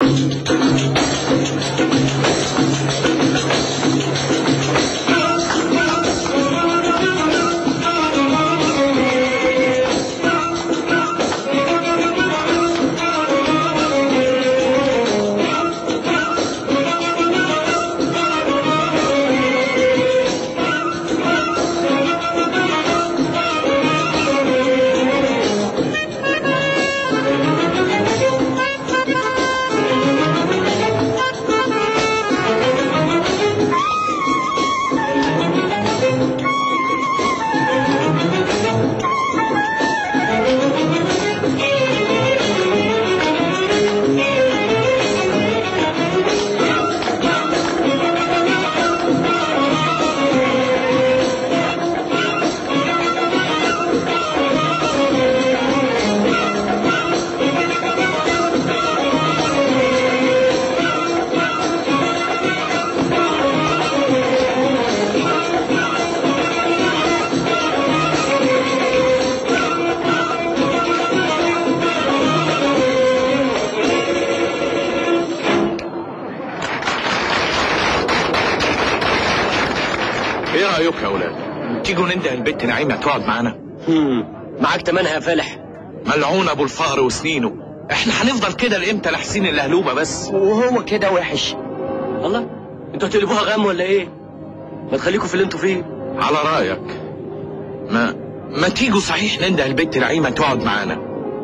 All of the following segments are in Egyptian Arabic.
ايه رايكم يا اولاد تيجوا ننده البت نعيمه تقعد معانا معاك تمنها يا فالح ملعون ابو الفقر وسنينه احنا هنفضل كده لامتى لحسين اللهلوبه بس وهو كده وحش الله انتوا هتقلبوها غم ولا ايه ما تخليكوا في اللي انتوا فيه على رايك ما ما تيجوا صحيح ننده البت نعيمه تقعد معانا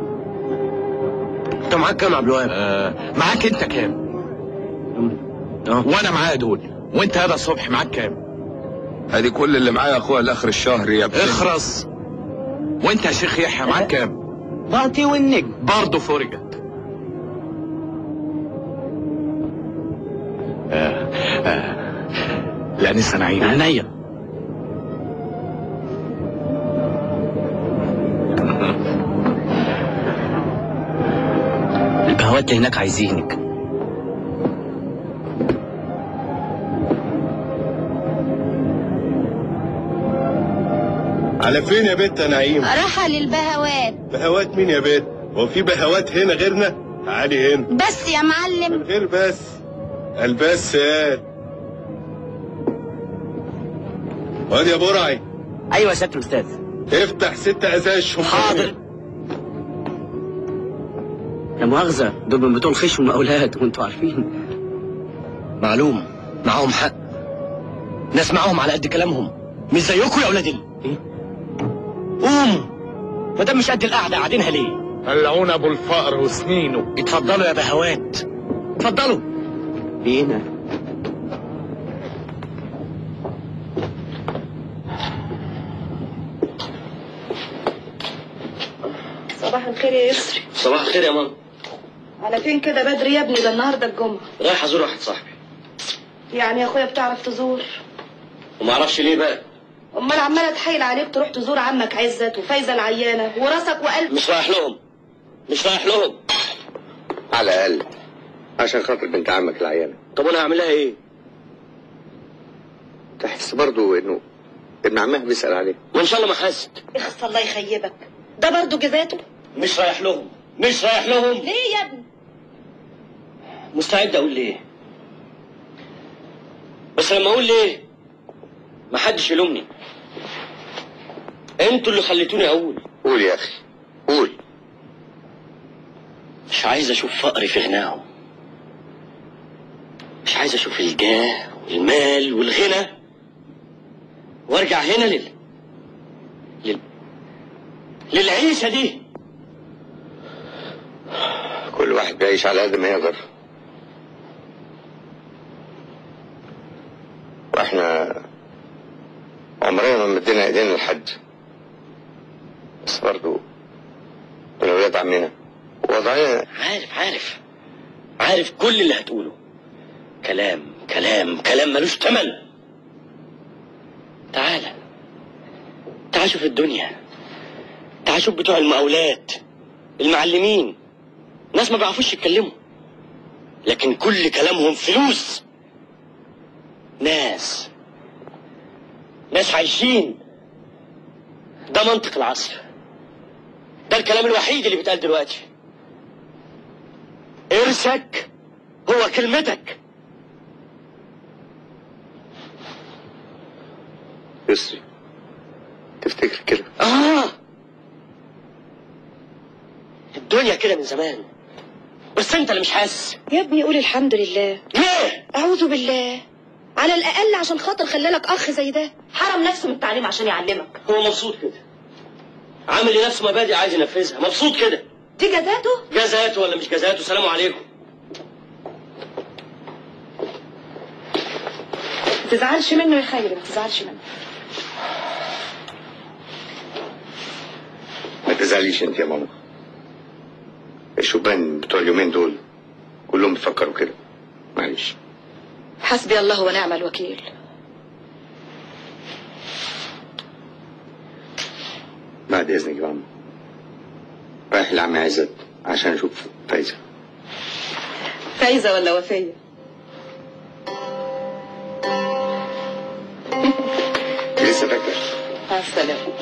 انت معاك كام يا عبد الوهاب آه معاك انت كام اه وانا معايا دول وانت هذا الصبح معاك كام ادي كل اللي معايا يا اخويا لاخر الشهر يا ابني اخرس وانت يا شيخ يحيى معاك كام باطي والنجم برضه فرجت آه آه لانسه نعيمه عينيا البهوات اللي هناك عايزينك على فين يا بت يا نعيم راحة للبهوات بهوات مين يا بت هو في بهوات هنا غيرنا تعالي هنا بس يا معلم من غير بس البس يا واد يا برعي ايوه يا سياده الاستاذ افتح ست ازاشهم حاضر يا مؤاخذة دول من بتوع الخش والمقاولات وانتوا عارفين معلوم معاهم حق ناس معاهم على قد كلامهم مش زيكم يا اولاد ال ايه قوموا ما دام مش قد القعده قاعدينها ليه ملعون ابو الفقر وسنينه اتفضلوا يا بهوات اتفضلوا بينا صباح الخير يا يسري صباح الخير يا ماما على فين كده بدري يا ابني ده النهارده الجمعه رايح ازور واحد صاحبي يعني يا اخويا بتعرف تزور وما اعرفش ليه بقى امال عماله تحايل عليك تروح تزور عمك عزت وفايزه العيانه وراسك وقلب مش رايح لهم مش رايح لهم على الاقل عشان خاطر بنت عمك العيانه طب انا هعمل لها ايه تحس برضو انه ابن عمها بيسال عليه وان شاء الله ما حست اخص الله يخيبك ده برضه جزاته مش رايح لهم مش رايح لهم ليه يا ابني مستعد اقول ليه بس لما اقول ليه ما حدش يلومني انتوا اللي خليتوني اقول قول يا اخي قول مش عايز اشوف فقري في غناهم مش عايز اشوف الجاه والمال والغنى وارجع هنا لل لل للعيشه دي كل واحد بيعيش على قد ما يقدر واحنا عمرنا ما مدينا ايدينا لحد بس برضو دول ولاد عمنا وضعنا عارف عارف عارف كل اللي هتقوله كلام كلام كلام ملوش تمن تعالى تعال شوف الدنيا تعال شوف بتوع المقاولات المعلمين ناس ما بيعرفوش يتكلموا لكن كل كلامهم فلوس ناس ناس عايشين ده منطق العصر ده الكلام الوحيد اللي بيتقال دلوقتي ارثك هو كلمتك يسري تفتكر كده اه الدنيا كده من زمان بس انت اللي مش حاسس يا ابني قول الحمد لله ليه اعوذ بالله على الاقل عشان خاطر خلالك اخ زي ده حرم نفسه من التعليم عشان يعلمك هو مبسوط كده عامل لنفسه مبادئ عايز ينفذها مبسوط كده دي جزاته جزاته ولا مش جزاته سلام عليكم ما تزعلش منه يا خيري ما تزعلش منه ما تزعليش انت يا ماما الشبان بتوع اليومين دول كلهم بيفكروا كده معلش حسبي الله ونعم الوكيل بعد اذنك يا ماما رايح لعم عزت عشان اشوف فايزه فايزه ولا وفيه لسه فاكر مع السلامه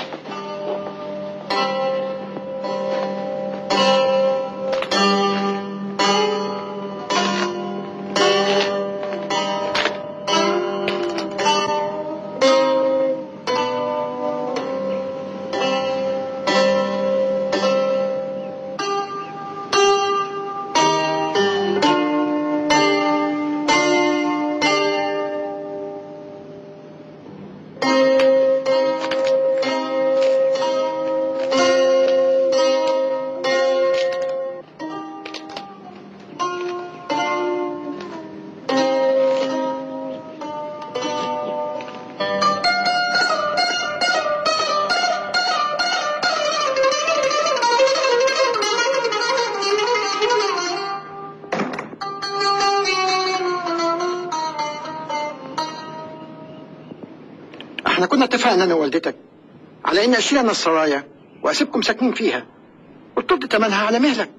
احنا كنا اتفقنا انا ووالدتك على ان اشيل انا السرايا واسيبكم ساكنين فيها وترد تمنها على مهلك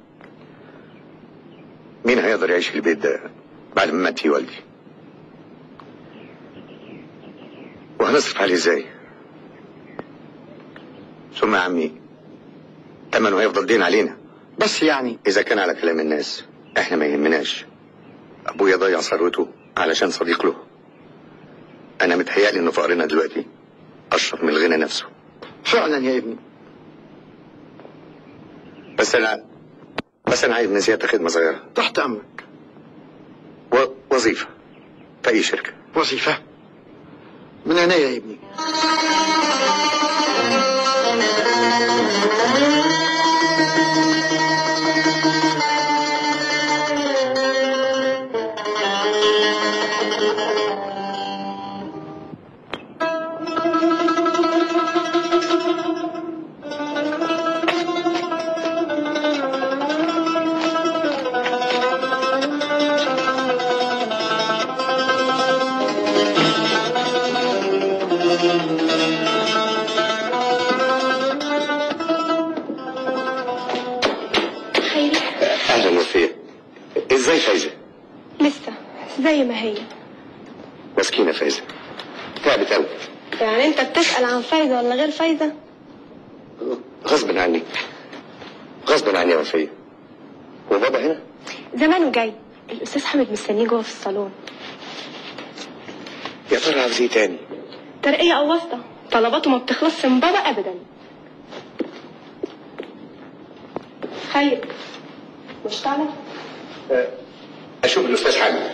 مين هيقدر يعيش في البيت ده بعد ما مات فيه والدي وهنصرف عليه ازاي ثم يا عمي تمنه هيفضل دين علينا بس يعني اذا كان على كلام الناس احنا ما يهمناش ابويا ضيع ثروته علشان صديق له انا متهيألي ان فقرنا دلوقتي اشرف من الغنى نفسه فعلا يا ابني بس انا بس انا عايز من سيادة خدمة صغيرة تحت امرك و... وظيفة في اي شركة وظيفة من عينيا يا ابني خيري اهلا وفية ازاي فايزة لسه زي ما هي مسكينة فايزة تعبت قوي يعني انت بتسأل عن فايزة ولا غير فايزة غصب عني غصب عني يا وفية وبابا هنا زمانه جاي الأستاذ حامد مستنيه جوه في الصالون يا ترى عاوز ايه تاني ترقية أو واسطة طلباته ما بتخلصش من بابا أبدا خير مش تعمل اشوف الاستاذ حامد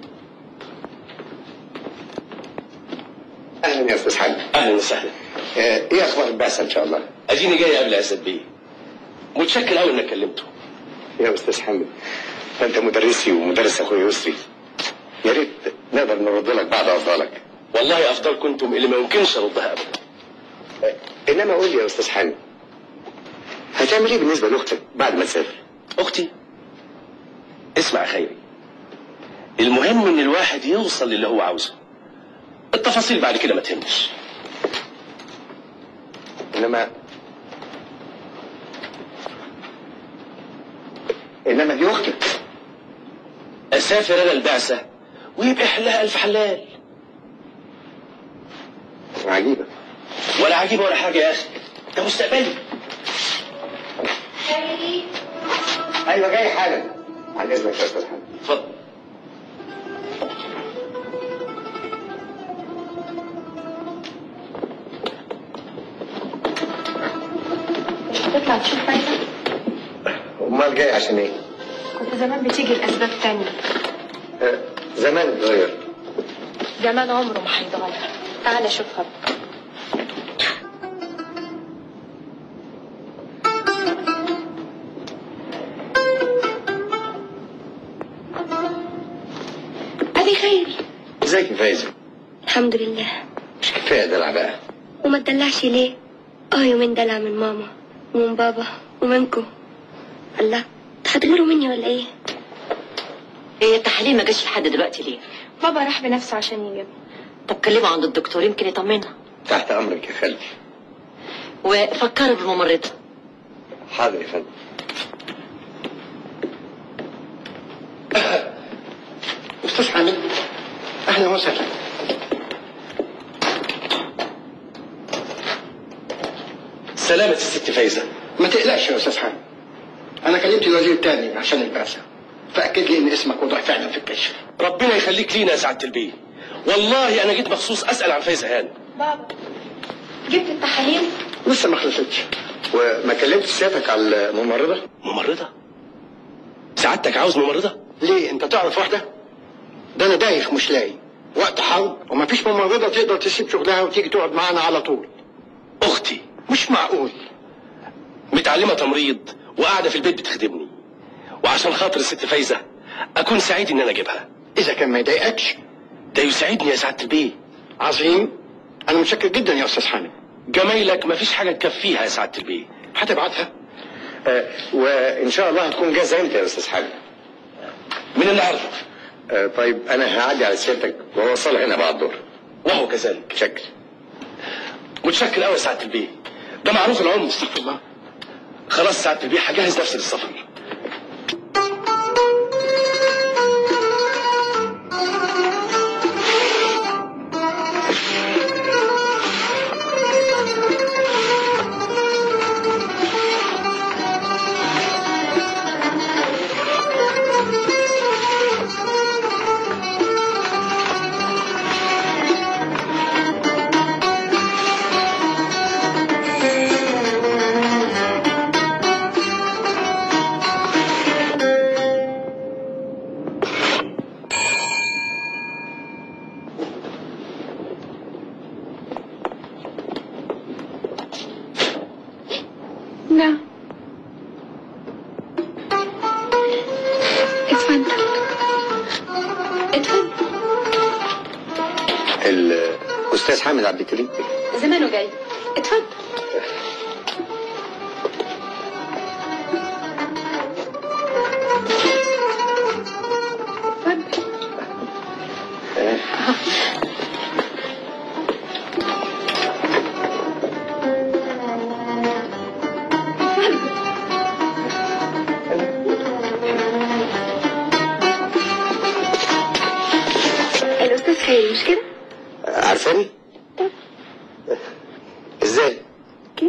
اهلا يا استاذ حامد اهلا وسهلا آه، ايه اخبار البعثة ان شاء الله اديني جاي قبل اسد بيه متشكر قوي انك كلمته يا استاذ حامد انت مدرسي ومدرس اخوي يسري يا ريت نقدر نرد لك بعض افضالك والله افضلكم انتم اللي ما يمكنش اردها ابدا انما قول لي يا استاذ حامد هتعمل ايه بالنسبه لاختك بعد ما تسافر اختي اسمع يا خيري المهم ان الواحد يوصل للي هو عاوزه التفاصيل بعد كده ما تهمش انما انما دي اختك اسافر انا البعثه ويبقى حلها الف حلال عجيبه ولا عجيبه ولا حاجه يا اخي ده مستقبلي ايوه جاي حالا عن اذنك يا استاذ حمد اتفضل تطلع تشوف فايدة امال جاي عشان ايه؟ كنت زمان بتيجي لأسباب تانية آه، زمان اتغير زمان عمره ما هيتغير تعالى شوفها بقى. ابي خير ازيك يا فايزه؟ الحمد لله مش كفايه دلع بقى وما تدلعش ليه اه يومين دلع من ماما ومن بابا ومنكو الله هتغيروا مني ولا ايه هي التحاليل ما جاش لحد دلوقتي ليه؟ بابا راح بنفسه عشان يجيب طب كلمه عند الدكتور يمكن يطمنها تحت امرك يا خالتي وفكري بالممرضة حاضر يا فندم استاذ حامد اهلا وسهلا سلامة الست فايزة ما تقلقش يا استاذ حامد انا كلمت الوزير التاني عشان البعثه فاكد لي ان اسمك وضع فعلا في الكشف ربنا يخليك لينا يا سعادة البيه والله أنا جيت مخصوص أسأل عن فايزة هانم بابا جبت التحاليل لسه ما خلصتش وما كلمتش سيادتك على الممرضه؟ ممرضة سعادتك عاوز ممرضة ليه انت تعرف واحده ده انا دايخ مش لاقي وقت حرب ومفيش ممرضه تقدر تسيب شغلها وتيجي تقعد معانا على طول أختي مش معقول متعلمة تمريض وقاعدة في البيت بتخدمني وعشان خاطر الست فايزة أكون سعيد إن أنا أجيبها اذا كان ما يضايقكش ده يسعدني يا سعادة البيه عظيم انا متشكر جدا يا استاذ حامد جمايلك مفيش حاجة تكفيها يا سعادة البيه هتبعتها آه وان شاء الله هتكون جاهزه امتى يا استاذ حاج؟ من النهاردة آه طيب انا هعدي على سيادتك واوصلها هنا بعد الظهر وهو كذلك شكل متشكر قوي يا سعادة البيه ده معروف العمر استغفر الله خلاص سعادة البيه هجهز نفسي للسفر نعم اتفضل اتفضل الاستاذ حامد عبد الكريم زمانه جاي اتفضل اتفضل الاستاذ خير مش كده آه، عارفاني؟ ازاي؟ كده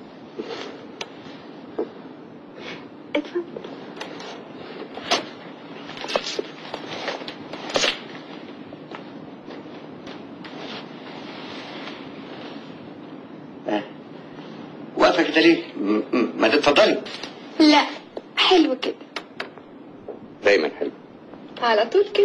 اتفضل واقفه كده ليه؟ م- م- ما تتفضلي لا حلو كده دايما حلو على طول كده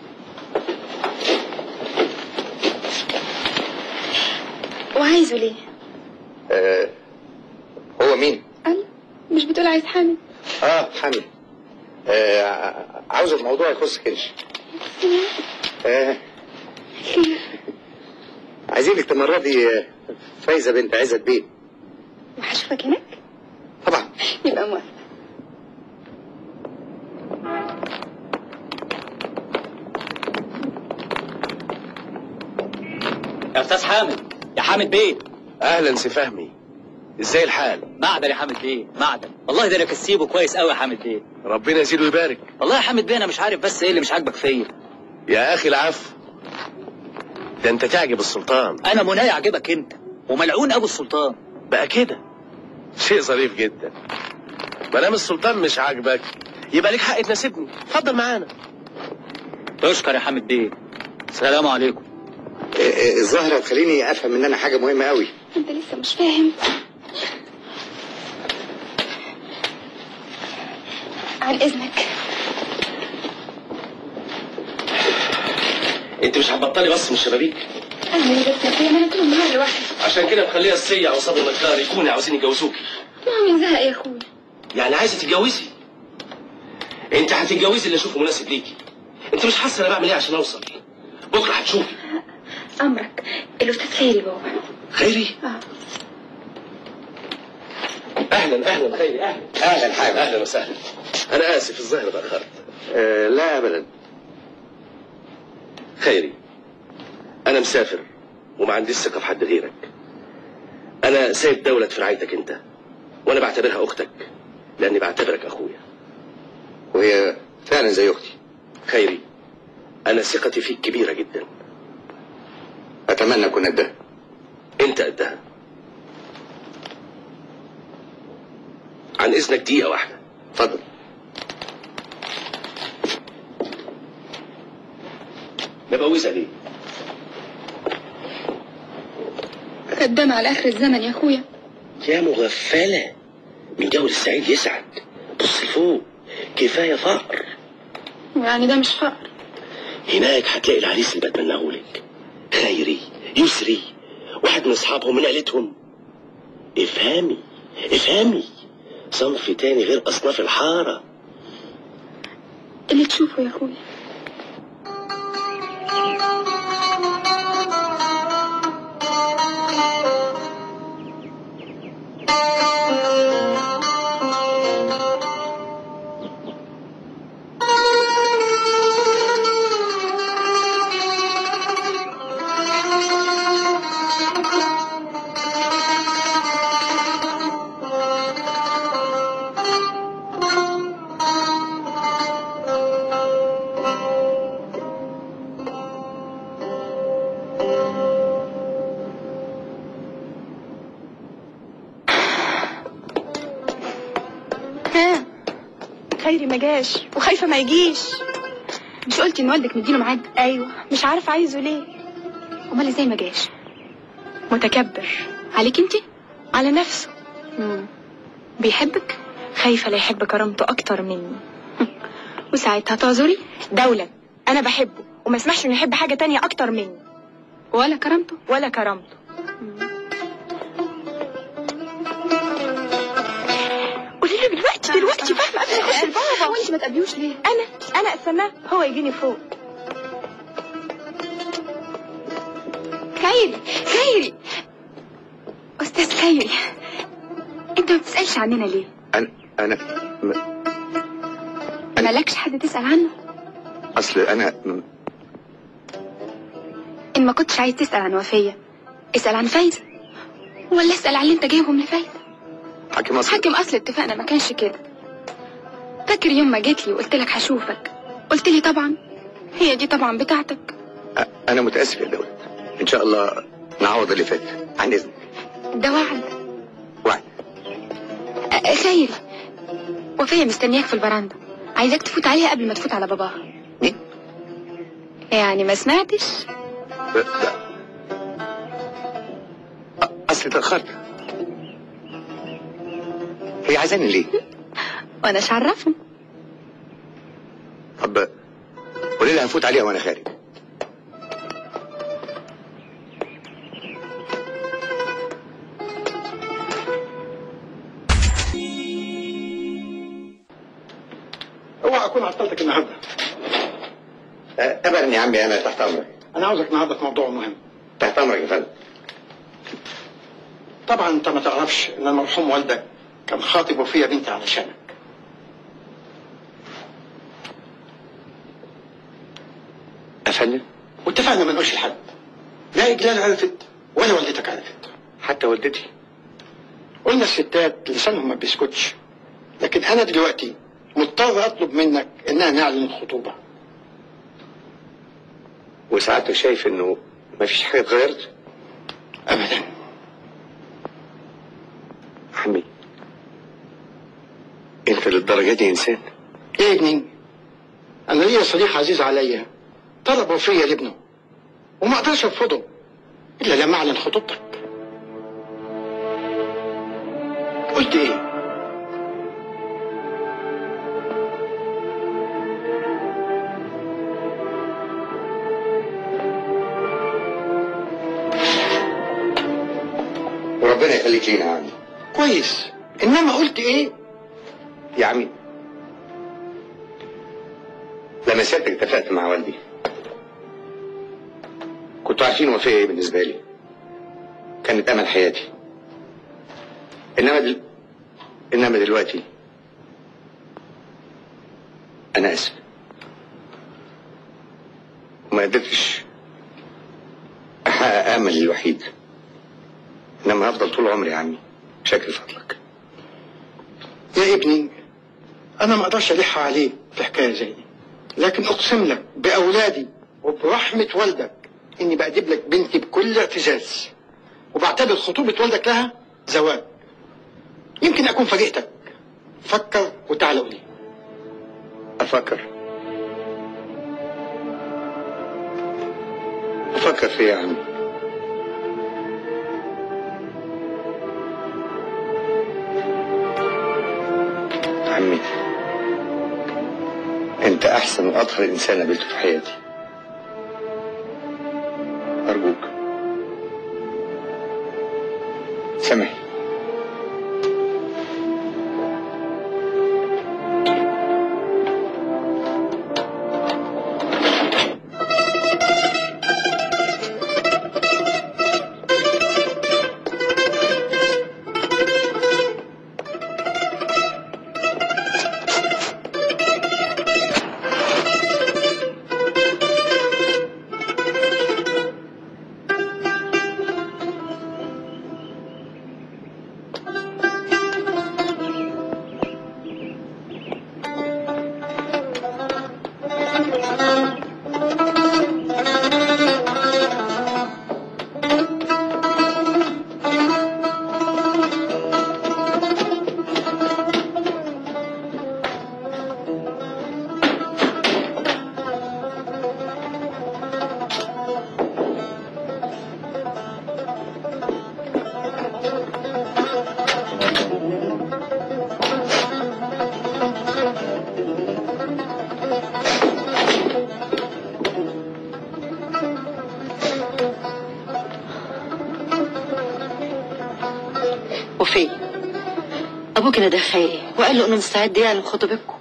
وعايزه ليه آه هو مين؟ الله مش بتقول عايز حامد اه حامد آه ع- عاوز الموضوع يخصك انت آه عايزينك تمرضي آه، فايزه بنت عزت بيه وهشوفك هناك طبعا يبقى موافقة يا استاذ حامد يا حامد بيه أهلا سي فهمي إزاي الحال؟ معدن يا حامد بيه معدن والله ده انا كسيبه كويس قوي يا حامد بيه ربنا يزيده ويبارك والله يا حامد بيه انا مش عارف بس ايه اللي مش عاجبك فيا يا أخي العفو ده أنت تعجب السلطان انا مناي عاجبك انت وملعون ابو السلطان بقى كده شيء ظريف جدا ما دام السلطان مش عاجبك يبقى ليك حق تناسبني اتفضل معانا تشكر يا حامد بيه سلام عليكم الظاهرة تخليني افهم ان انا حاجة مهمة قوي انت لسه مش فاهم عن اذنك انت مش هتبطلي بس من الشبابيك اعمل ايه بس يا اخويا ما انا طول النهار لوحدي عشان كده مخليها السيع وصبر النجار يكونوا عاوزين يتجوزوكي ما من زهق يا اخويا يعني عايزه تتجوزي انت هتتجوزي اللي اشوفه مناسب ليكي انت مش حاسه انا بعمل ايه عشان اوصل بكره هتشوفي امرك الاستاذ خيري بابا خيري آه. اهلا اهلا خيري اهلا اهلا حاجة اهلا وسهلا انا اسف الظاهر اتاخرت أه لا ابدا خيري انا مسافر وما عنديش ثقه في حد غيرك انا سايب دولة في رعايتك انت وانا بعتبرها اختك لاني بعتبرك اخويا وهي فعلا زي اختي خيري انا ثقتي فيك كبيره جدا اتمنى اكون قدها انت قدها عن اذنك دقيقه واحده اتفضل مبوزها ليه خدام على اخر الزمن يا اخويا يا مغفله من جو السعيد يسعد بص لفوق كفايه فقر يعني ده مش فقر هناك هتلاقي العريس اللي بتمناه لك خيري يسري واحد من اصحابهم من عيلتهم افهمي افهمي صنف تاني غير اصناف الحاره اللي تشوفه يا اخويا ها خيري ما جاش وخايفه ما يجيش مش قلتي ان والدك مديله ميعاد ايوه مش عارف عايزه ليه امال ازاي ما جاش متكبر عليك انت على نفسه مم. بيحبك خايفه لا يحب كرامته اكتر مني وساعتها تعذري دولة انا بحبه وما اسمحش انه يحب حاجه تانية اكتر مني ولا كرامته ولا كرامته قولي له دلوقتي دلوقتي فاهمه قبل ما يخش البابا وانت ما تقابليهوش ليه انا انا استناه هو يجيني فوق خيري خيري استاذ خيري انت ما بتسالش عننا ليه انا انا م- مالكش حد تسال عنه اصل انا م- ان ما كنتش عايز تسال عن وفيه اسال عن فايزه ولا اسال عن اللي انت جايبهم لفايزه حاكم اصل حاكم اصل اتفقنا ما كانش كده فاكر يوم ما جيت لي وقلت لك هشوفك قلت لي طبعا هي دي طبعا بتاعتك أ- انا متاسف يا دولة ان شاء الله نعوض اللي فات عن اذنك ده وعد وعد أ- خيري وفية مستنياك في البراندة عايزاك تفوت عليها قبل ما تفوت على باباها مين؟ يعني ما سمعتش لا لا. أ- اصل اتاخرت هي عايزاني ليه؟ وانا مش عرفهم طب قولي لها هفوت عليها وانا خارج اوعى اكون عطلتك النهارده أه، ابدا يا عمي انا تحت امرك انا عاوزك النهارده في موضوع مهم تحت امرك يا فندم طبعا انت ما تعرفش ان المرحوم والدك كان خاطب وفيه بنتي علشانك يا فندم واتفقنا ما نقولش لحد لا اجلال عرفت ولا والدتك عرفت حتى والدتي قلنا الستات لسانهم ما بيسكتش لكن انا دلوقتي مضطر اطلب منك انها نعلن الخطوبه وساعتك شايف انه مفيش حاجه اتغيرت ابدا عمي انت للدرجه دي انسان ايه يا ابني انا ليا صديق عزيز عليا طلب وفية لابنه وما اقدرش ارفضه الا لما اعلن خطوبتك قلت ايه وربنا يخليك لينا يا عمي كويس انما قلت ايه يا عمي لما سيادتك اتفقت مع والدي كنتوا عارفين وفيه ايه بالنسبه لي كانت امل حياتي انما دل... انما دلوقتي انا اسف وما قدرتش احقق املي الوحيد انما هفضل طول عمري يا عمي شاكر فضلك يا ابني انا ما اقدرش الح عليك في حكايه زي دي لكن اقسم لك باولادي وبرحمه والدك اني بقدم لك بنتي بكل اعتزاز وبعتبر خطوبه والدك لها زواج يمكن اكون فاجئتك فكر وتعالى قولي افكر افكر فيه يا عمي عمي انت احسن واطهر انسان قابلته في حياتي ارجوك سامحني وفي ابوك نادى خيري وقال له انه مستعد يعلن خطوبتكم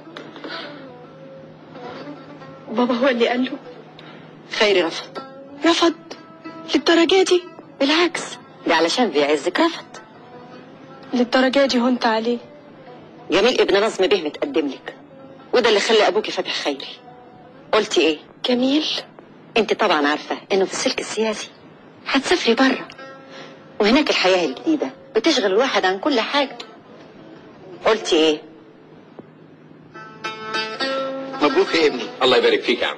بابا هو اللي قال له خيري رفض رفض للدرجة دي بالعكس ده علشان بيعزك رفض للدرجة دي هنت عليه جميل ابن نظم به متقدم لك وده اللي خلى ابوكي فاتح خيري قلتي ايه جميل انت طبعا عارفه انه في السلك السياسي هتسافري بره وهناك الحياه الجديده بتشغل الواحد عن كل حاجه قلتي ايه مبروك يا ابني الله يبارك فيك يا عم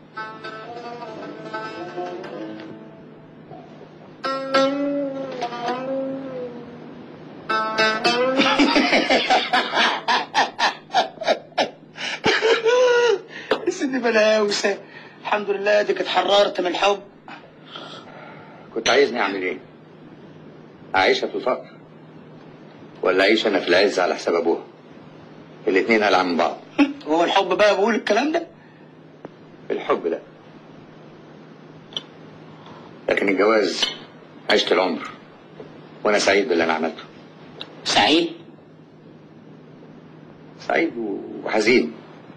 سيدي بلاوسة الحمد لله ديك اتحررت من الحب كنت عايزني اعمل ايه اعيشها في الفقر ولا اعيش انا في العز على حساب ابوها الاتنين قلع من بعض هو الحب بقى بقول الكلام ده الحب لا لكن الجواز عشت العمر وانا سعيد باللي انا عملته سعيد سعيد وحزين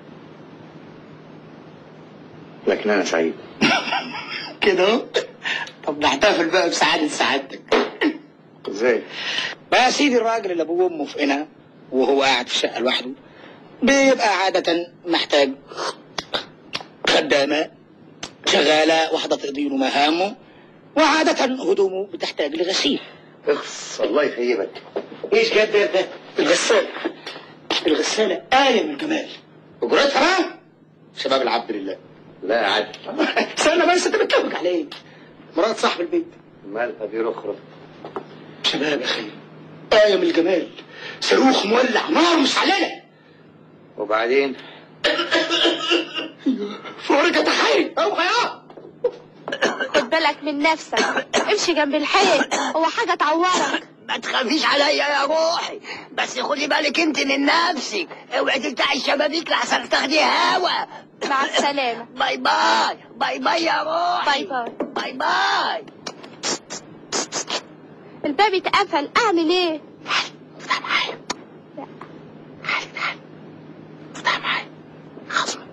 لكن انا سعيد كده اهو طب نحتفل بقى بسعادة سعادتك ازاي بقى يا سيدي الراجل اللي ابوه وامه في هنا وهو قاعد في الشقه لوحده بيبقى عادة محتاج خدامة شغالة واحدة تقضي له مهامه وعادة هدومه بتحتاج لغسيل اخص الله يخيبك ايش قدر ده؟ الغسالة الغسالة آية من الجمال اجرتها بقى شباب العبد لله لا عادي استنى بس انت بتلوج على ايه؟ مرات صاحب البيت مالها دي رخرة شباب يا خير آية من الجمال صاروخ مولع نار مشعللة وبعدين فرقة حي اوعى خد بالك من نفسك امشي جنب الحيط هو حاجة تعورك ما تخافيش عليا يا روحي بس خدي بالك انت من نفسك اوعي تفتحي الشبابيك لحسن تاخدي هوا مع السلامة باي باي باي باي يا روحي باي باي باي باي الباب اتقفل اعمل ايه افتح معايا افتح معايا خصم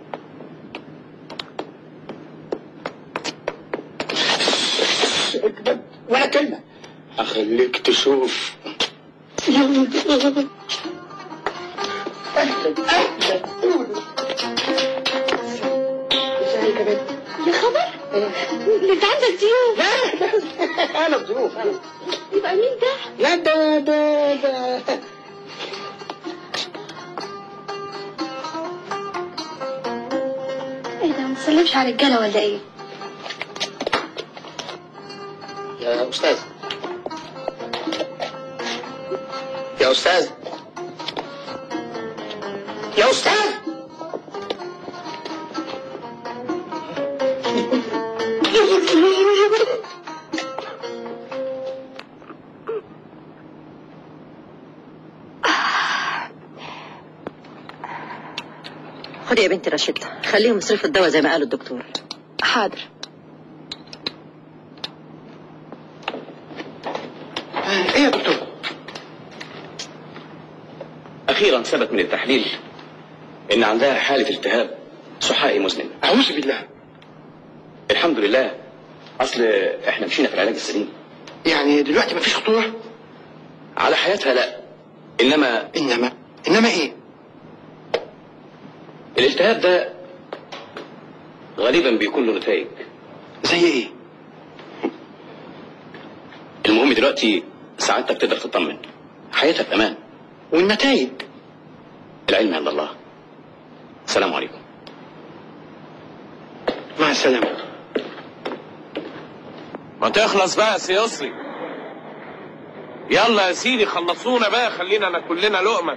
اكذب ولا كلمة اخليك تشوف يا خبر انت عندك ضيوف انا بظروف انا يبقى مين ده لا ده ده ده ايه ده ما تسلمش على الرجاله ولا ايه يا استاذ يا استاذ يا استاذ خدي يا بنتي رشيدة خليهم يصرفوا الدواء زي ما قال الدكتور حاضر ايه يا دكتور اخيرا ثبت من التحليل ان عندها حاله التهاب سحائي مزمن اعوذ بالله الحمد لله اصل احنا مشينا في العلاج السليم يعني دلوقتي مفيش خطورة على حياتها لا انما انما انما ايه الالتهاب ده غالبا بيكون له نتائج زي ايه المهم دلوقتي سعادتك تقدر تطمن حياتها في امان والنتائج العلم عند الله السلام عليكم مع السلامة ما تخلص بقى يا سيصري يلا يا سيدي خلصونا بقى خلينا ناكل لنا لقمه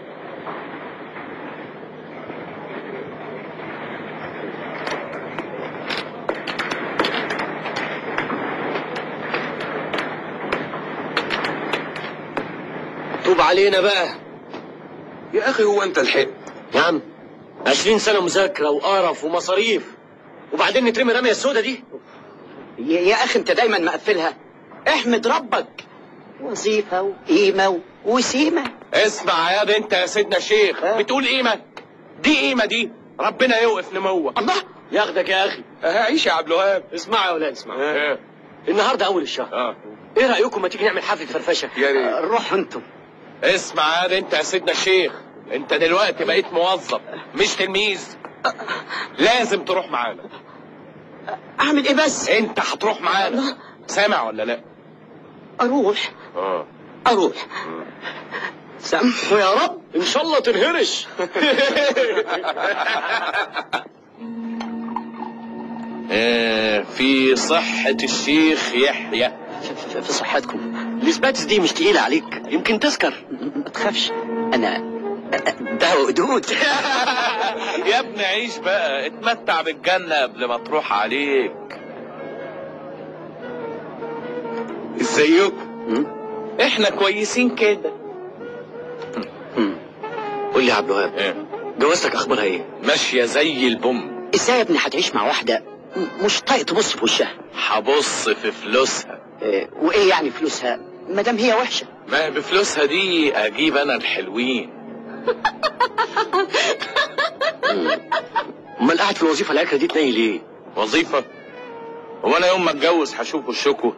توب علينا بقى يا اخي هو انت لحقت يا عم عشرين سنة مذاكرة وقرف ومصاريف وبعدين نترمي رمية السودة دي يا يا اخي انت دايما مقفلها احمد ربك وظيفة وقيمة و- وسيمة اسمع يا ده انت يا سيدنا الشيخ بتقول قيمه دي قيمه دي ربنا يوقف نموك الله ياخدك يا أخي اه، عيش يا عبد الوهاب اسمعوا يا أولاد اسمعوا اه، النهاردة أول الشهر اه إيه رأيكم ما تيجي نعمل حفلة فرفشة يا ريت روحوا انتم اسمع يا ده انت يا سيدنا الشيخ انت دلوقتي بقيت موظف مش تلميذ لازم تروح معانا اعمل ايه بس انت هتروح معانا سامع ولا لا اروح اه اروح سامحوا يا رب إن شاء الله تنهرش اه، في صحة الشيخ يحيى في في صحتكم الاسباتس دي مش تقيلة عليك يمكن تسكر ما تخافش انا ده ودود يا ابني عيش بقى اتمتع بالجنة قبل ما تروح عليك ازيكم احنا كويسين كده قول لي يا عبد الوهاب اه، جوازتك أخبارها إيه؟ ماشية زي البوم ازاي يا ابني هتعيش مع واحدة م- مش طايق تبص في وشها هبص في فلوسها إيه، وايه يعني فلوسها ما دام هي وحشة ما بفلوسها دي اجيب انا الحلوين أمال قاعد في الوظيفة العكرة دي تنيل إيه؟ وظيفة هو انا يوم ما اتجوز هشوف وشكوا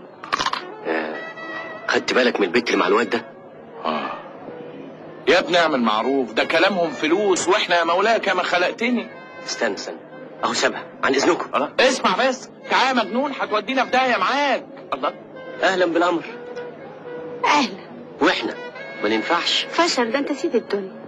خدت بالك من البت اللي مع الواد ده؟ اه يا ابني اعمل معروف ده كلامهم فلوس واحنا يا مولاي كما خلقتني استنى استنى أهو سابها عن إذنكم الله اسمع بس تعالى يا مجنون هتودينا في داهيه معاك الله أهلا بالأمر اهلا وإحنا ما ننفعش فشل ده انت سيد الدنيا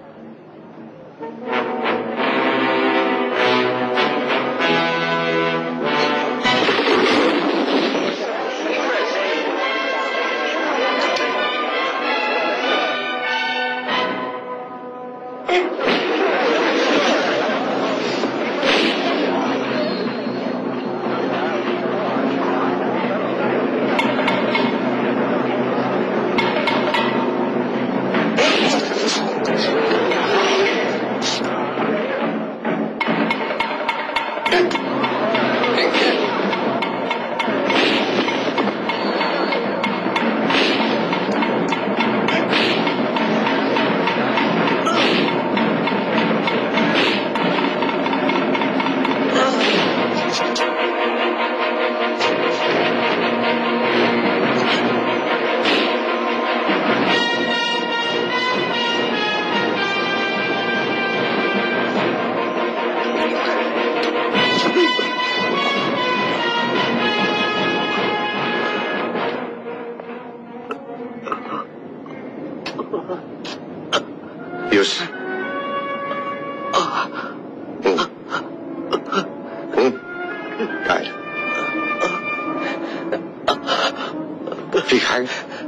حاجة؟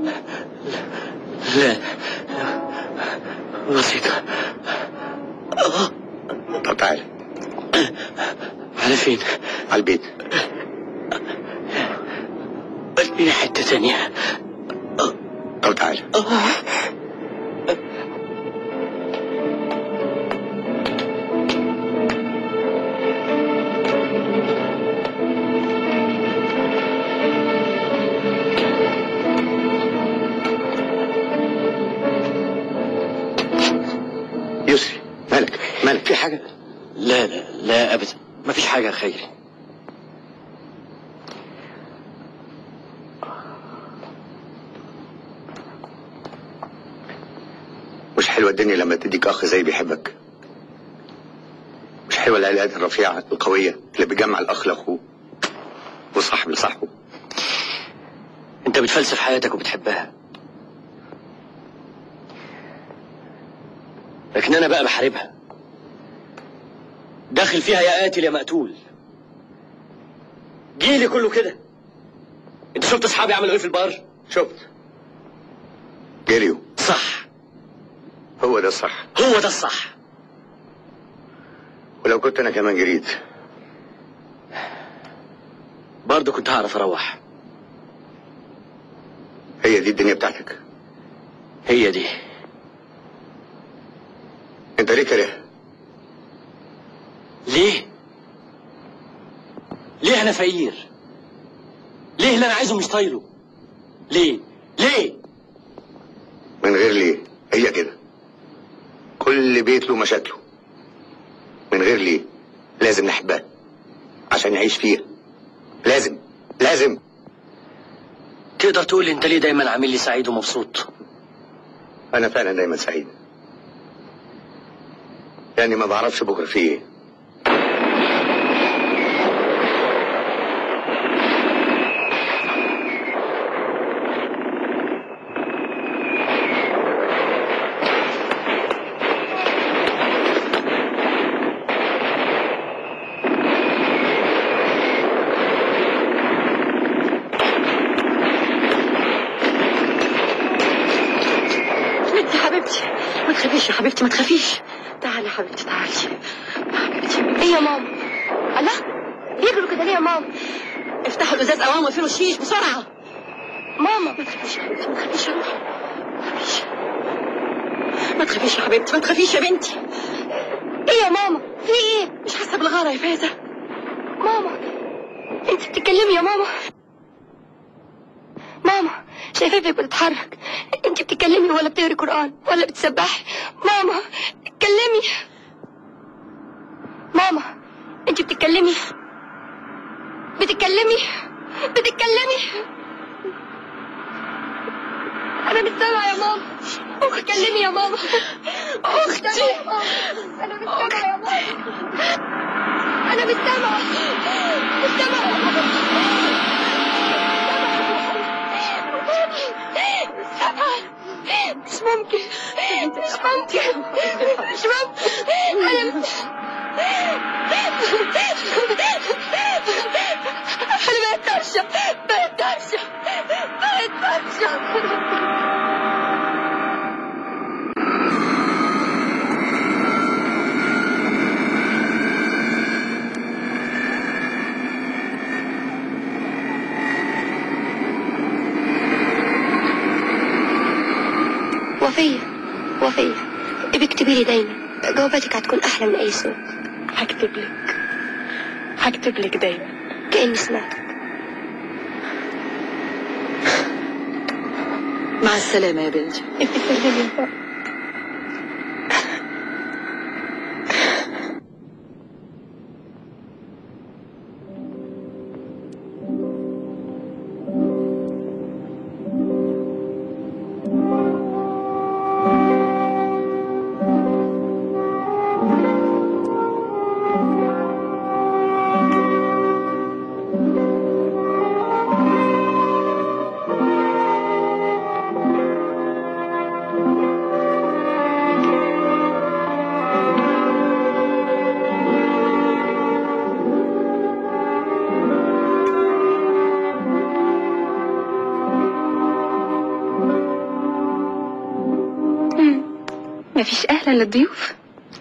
لا بسيطة طب تعالى على فين؟ على البيت اديني حتة تانية طب تعالى يسري مالك مالك في حاجة؟ لا لا لا ابدا مفيش حاجة يا خيري مش حلوة الدنيا لما تديك أخ زي بيحبك مش حلوة العلاقات الرفيعة القوية اللي بتجمع الأخ لأخوه وصاحب لصاحبه انت بتفلسف حياتك وبتحبها لكن انا بقى بحاربها داخل فيها يا قاتل يا مقتول جيلي كله كده انت شفت اصحابي عملوا ايه في البار شفت جريوا صح هو ده الصح هو ده الصح ولو كنت أنا كمان جريت برضه كنت هعرف اروح هي دي الدنيا بتاعتك هي دي أنت ليه كاره ليه ليه انا فقير ليه اللي انا عايزه مش طايله ليه ليه من غير ليه هي كده كل بيت له مشاكله من غير ليه لازم نحبها عشان نعيش فيها لازم لازم تقدر تقول لي انت ليه دايما عامل لي سعيد ومبسوط انا فعلا دايما سعيد يعني ما بعرفش بكره في ايه انت حبيبتي ما تخافيش يا حبيبتي ما تخافيش تعالي يا حبيبتي تعالي يا حبيبتي ايه يا ماما الله بيجروا كده ليه يا ماما افتحوا الازاز اوام وقفلوا الشيش بسرعه ماما ما تخافيش يا حبيبتي ما تخافيش يا روحي ما تخافيش ما تخافيش يا حبيبتي ما تخافيش يا بنتي ايه يا ماما في ايه مش حاسه بالغاره يا فايزه ماما انت بتتكلمي يا ماما ماما شايفاك بتتحرك انت بتتكلمي ولا بتقري قران ولا بتسبحي ماما اتكلمي ماما انت بتتكلمي بتتكلمي بتتكلمي انا مش سامعه يا ماما اتكلمي يا ماما اختي يا ماما انا مش سامعه يا ماما انا مش سامعه مش سامعه يا ماما مش سامعه مش ممكن مش ممكن مش ممكن انا مش انا بقيت طرشه بقيت طرشه بقيت طرشه وفية وفية ابقي اكتبي لي دايما جواباتك هتكون أحلى من أي صوت هكتب لك هكتب لك دايما كأني سمعتك مع السلامه يا بنتي انت سلمي بقى مفيش اهلا للضيوف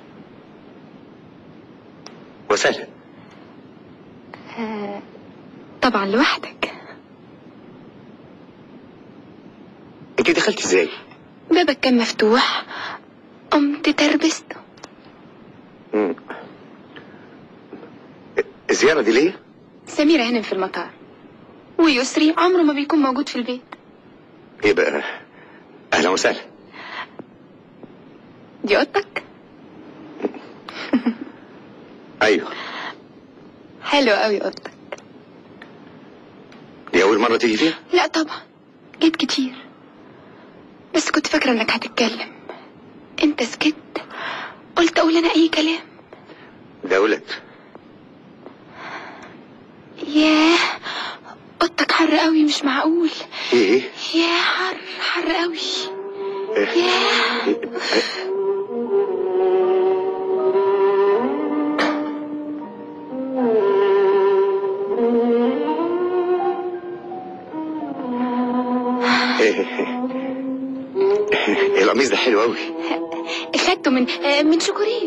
وسهلا آه طبعا لوحدك انت دخلت ازاي بابك كان مفتوح قمت تربسته مم. الزيارة دي ليه سميرة هنا في المطار ويسري عمره ما بيكون موجود في البيت ايه بقى اهلا وسهلا دي اوضتك ايوه حلوة قوي اوضتك دي اول مرة تيجي فيها لا طبعا جيت كتير بس كنت فاكرة انك هتتكلم انت سكت قلت اقول انا اي كلام دولة ياه اوضتك حر قوي مش معقول ايه ياه حر حر قوي ياه القميص ده حلو قوي اخدته من آه، من شكوريل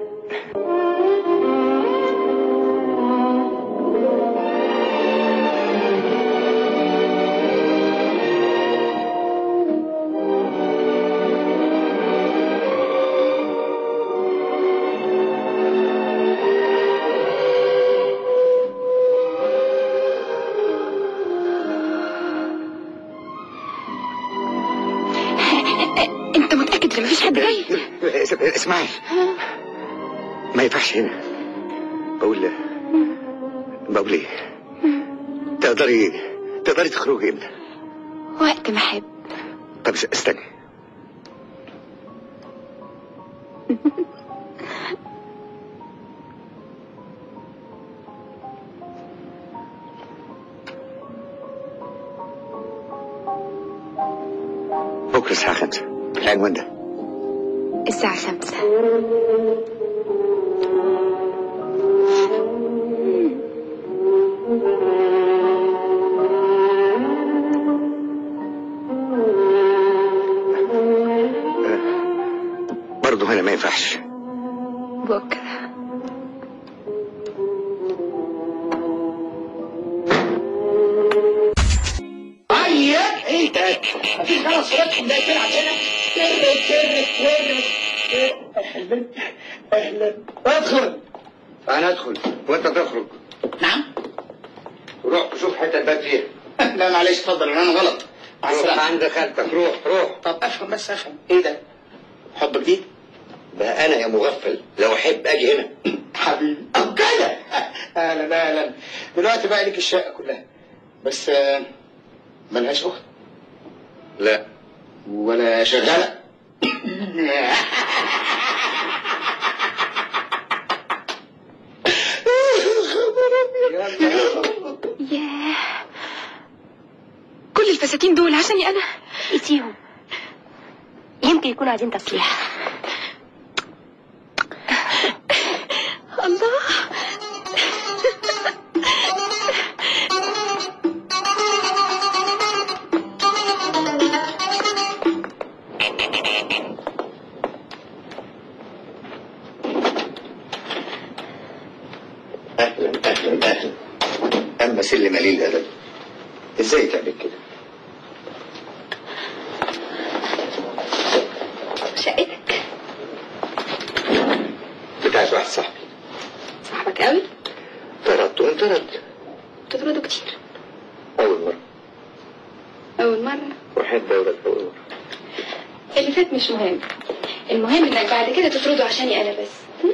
انت متأكد ان مفيش حد جاي اس- اسمعي ما ينفعش هنا بقول بقول ايه تقدري تقدري تخرجي امتى وقت ما احب طب اس- استني بكرة الساعة خمسة في العنوان ده الساعة خمسة برضه هنا ما ينفعش بكرة ايوه ايه ده مفيش خلاص صورتكم ده تلعب هنا تر تر تر اهلا اهلا ادخل أنا أدخل وأنت تخرج نعم روح شوف حتة الباب فيها لا معلش اتفضل انا غلط مع روح السلامة. عند خالتك روح روح طب افهم بس افهم ايه ده حب جديد بقى أنا يا مغفل لو أحب أجي هنا حبيبي طب كده اهلا اهلا دلوقتي بقى ليك الشقه كلها بس آه، ملهاش اخت لا ولا شغاله ياه كل الفساتين دول عشاني انا قيسيهم يمكن يكونوا عايزين تصليح الله أهلا أهلا أهلا أما سلم قليل الأدب إزاي تعمل كده؟ شقتك بتاعت واحد صاحبي صاحبك قوي طردت وانت طردت تطرده كتير أول مرة اول مرة وحيد دولة أول مرة اللي فات مش مهم المهم انك بعد كده تطرده عشاني انا بس م?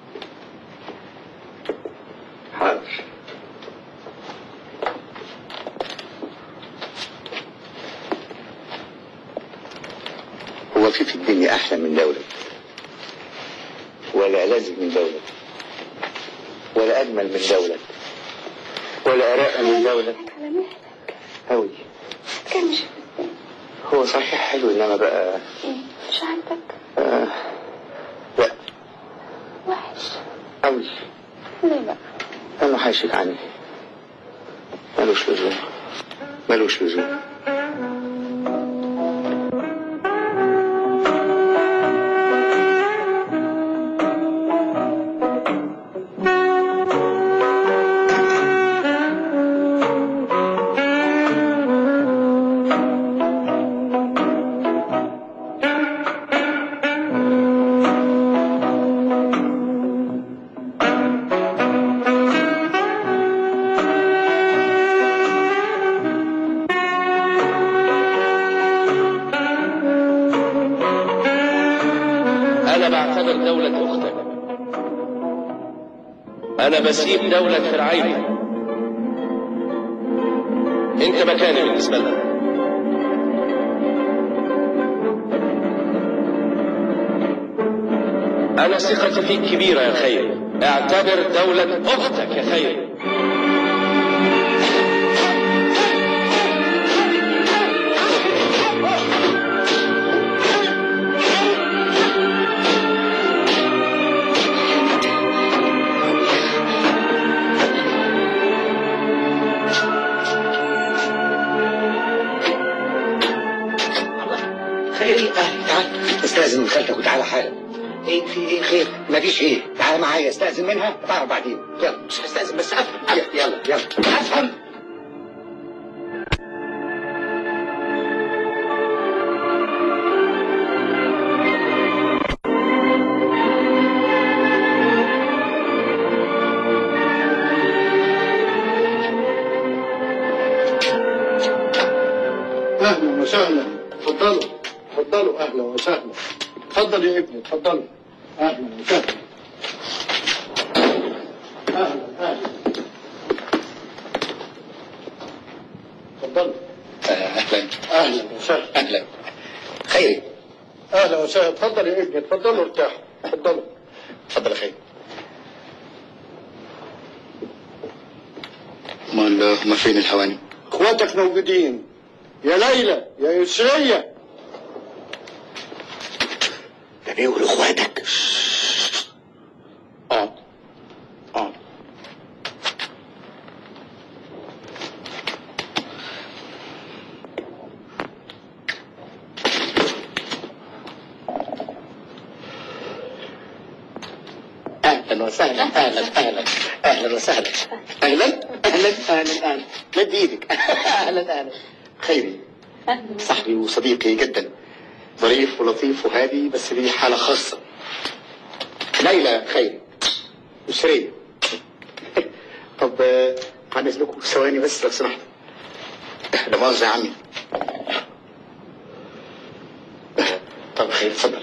حاضر هو في في الدنيا أحلى من دولة ولا ألذ من دولة ولا أجمل من دولة ولا أراء من دولة على مهلك أوي كان مش هو صحيح حلو إنما بقى ايه مش عاجبك آه لا وحش أوي ليه بقى أنا حاشك عني ملوش لزوم ملوش لزوم اعتبر دولة اختك انا بسيب دولة فرعين انت مكاني بالنسبة لها انا ثقتي فيك كبيرة يا خيري اعتبر دولة اختك يا خيري خيري اهلا تعال استاذن من خالتك وتعالى حالا ايه في ايه خير مفيش ايه تعالى معايا استاذن منها تعرف بعدين يلا مش هستاذن بس افهم يلا يلا افهم اهلا وسهلا اتفضلوا اتفضلوا اهلا وسهلا اتفضل يا ابني اتفضلوا اهلا وسهلا اهلا اهلا اتفضلوا اهلا اهلا وسهلا اهلا خيري اهلا وسهلا اتفضل يا ابني اتفضلوا ارتاحوا اتفضلوا اتفضل يا خيري امال هما فين الهواني؟ اخواتك موجودين يا ليلى يا يسرية ده بيقول اخواتك اه اه اهلا وسهلا اهلا اهلا اهلا وسهلا اهلا اهلا اهلا اهلا مد ايدك اهلا اهلا خيري صاحبي وصديقي جدا ظريف ولطيف وهادي بس ليه حالة خاصة ليلى خيري يسرية طب آه، عن اذنكم ثواني بس لو سمحت لا مؤاخذة يا عمي طب خير اتفضل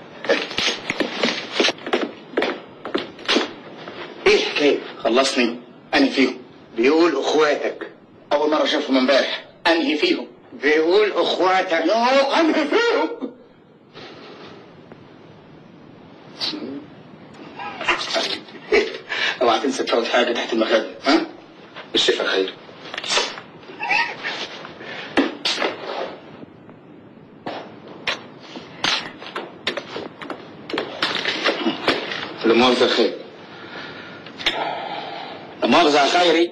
ايه الحكايه؟ خلصني انهي فيهم؟ بيقول اخواتك اول مره اشوفهم امبارح انهي فيهم؟ بيقول اخواتك لا انهي فيهم؟ اوعى تنسى تفوت حاجه تحت المخده ها؟ الشفا خير لا مؤاخذة خير لا مؤاخذة يا خيري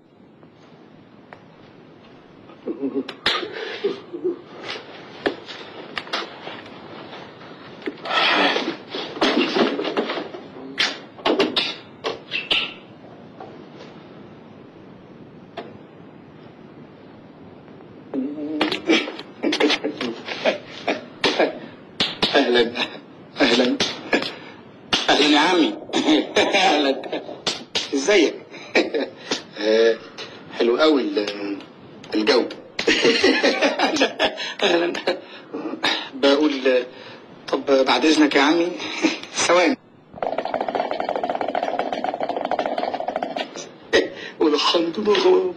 اهلا اهلا اهلا يا عمي اهلا ازيك آه، حلو قوي ال- الجو اهلا بقول آه، طب بعد اذنك يا عمي ثواني والحمد لله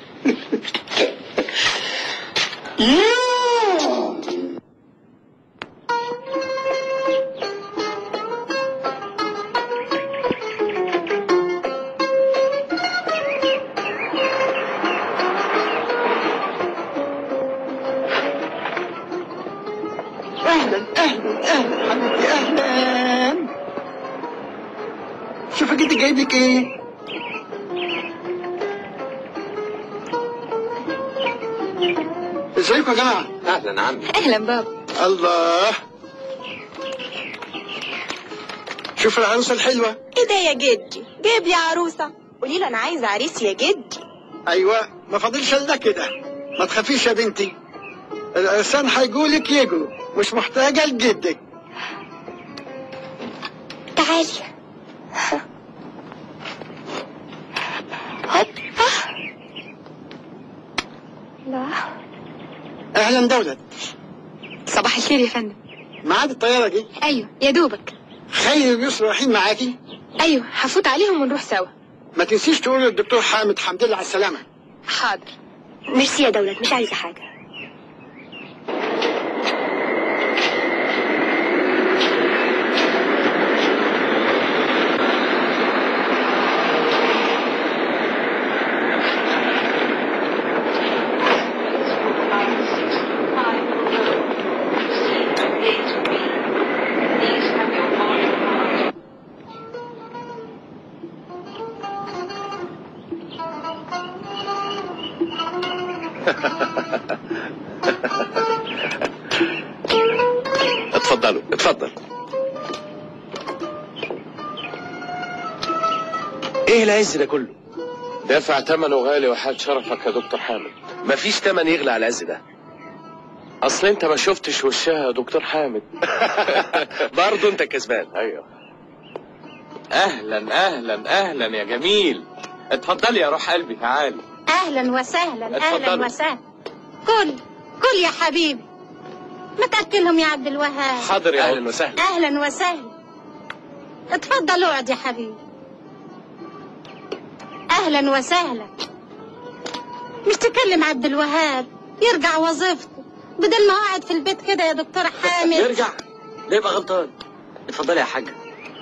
ياه اهلا اهلا اهلا حبيبتي اهلا شوفي كده جايب لك ايه ازيكم يا جماعه اهلا عمي اهلا بابا الله شوف العروسه الحلوه ايه ده يا جدي جايب لي عروسه قولي له انا عايزه عريس يا جدي ايوه ما فاضلش الا كده ما تخافيش يا بنتي العرسان هيجولك يجوا مش محتاجه لجدك تعالي هوب لا اهلا دولت صباح الخير يا فندم ميعاد الطياره دي ايوه يا دوبك خير ويسر رايحين معاكي ايوه هفوت عليهم ونروح سوا ما تنسيش تقول للدكتور حامد حمد لله على السلامه حاضر ميرسي يا دولت مش عايزة حاجة اتفضلوا اتفضل ايه العز ده كله دافع ثمنه غالي وحال شرفك يا دكتور حامد مفيش ثمن يغلى على العز ده اصل انت ما شفتش وشها يا دكتور حامد برضه انت كسبان ايوه اهلا اهلا اهلا يا جميل اتفضلي يا روح قلبي تعالي اهلا وسهلا اهلا اتفضلوا. وسهلا كل كل يا حبيبي ما تاكلهم يا عبد الوهاب حاضر يا اهلا وسهلا اهلا وسهلا اتفضل اقعد يا حبيبي اهلا وسهلا مش تكلم عبد الوهاب يرجع وظيفته بدل ما قاعد في البيت كده يا دكتور حامد يرجع ده يبقى غلطان اتفضلي يا حاجة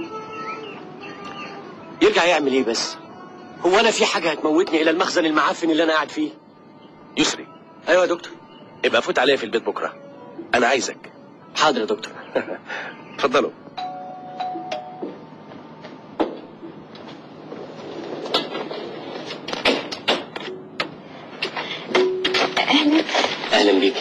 يرجع يعمل ايه بس هو انا في حاجة هتموتني الى المخزن المعفن اللي انا قاعد فيه يسري ايوه يا دكتور ابقى فوت عليا في البيت بكره انا عايزك حاضر يا دكتور اتفضلوا اهلا بيك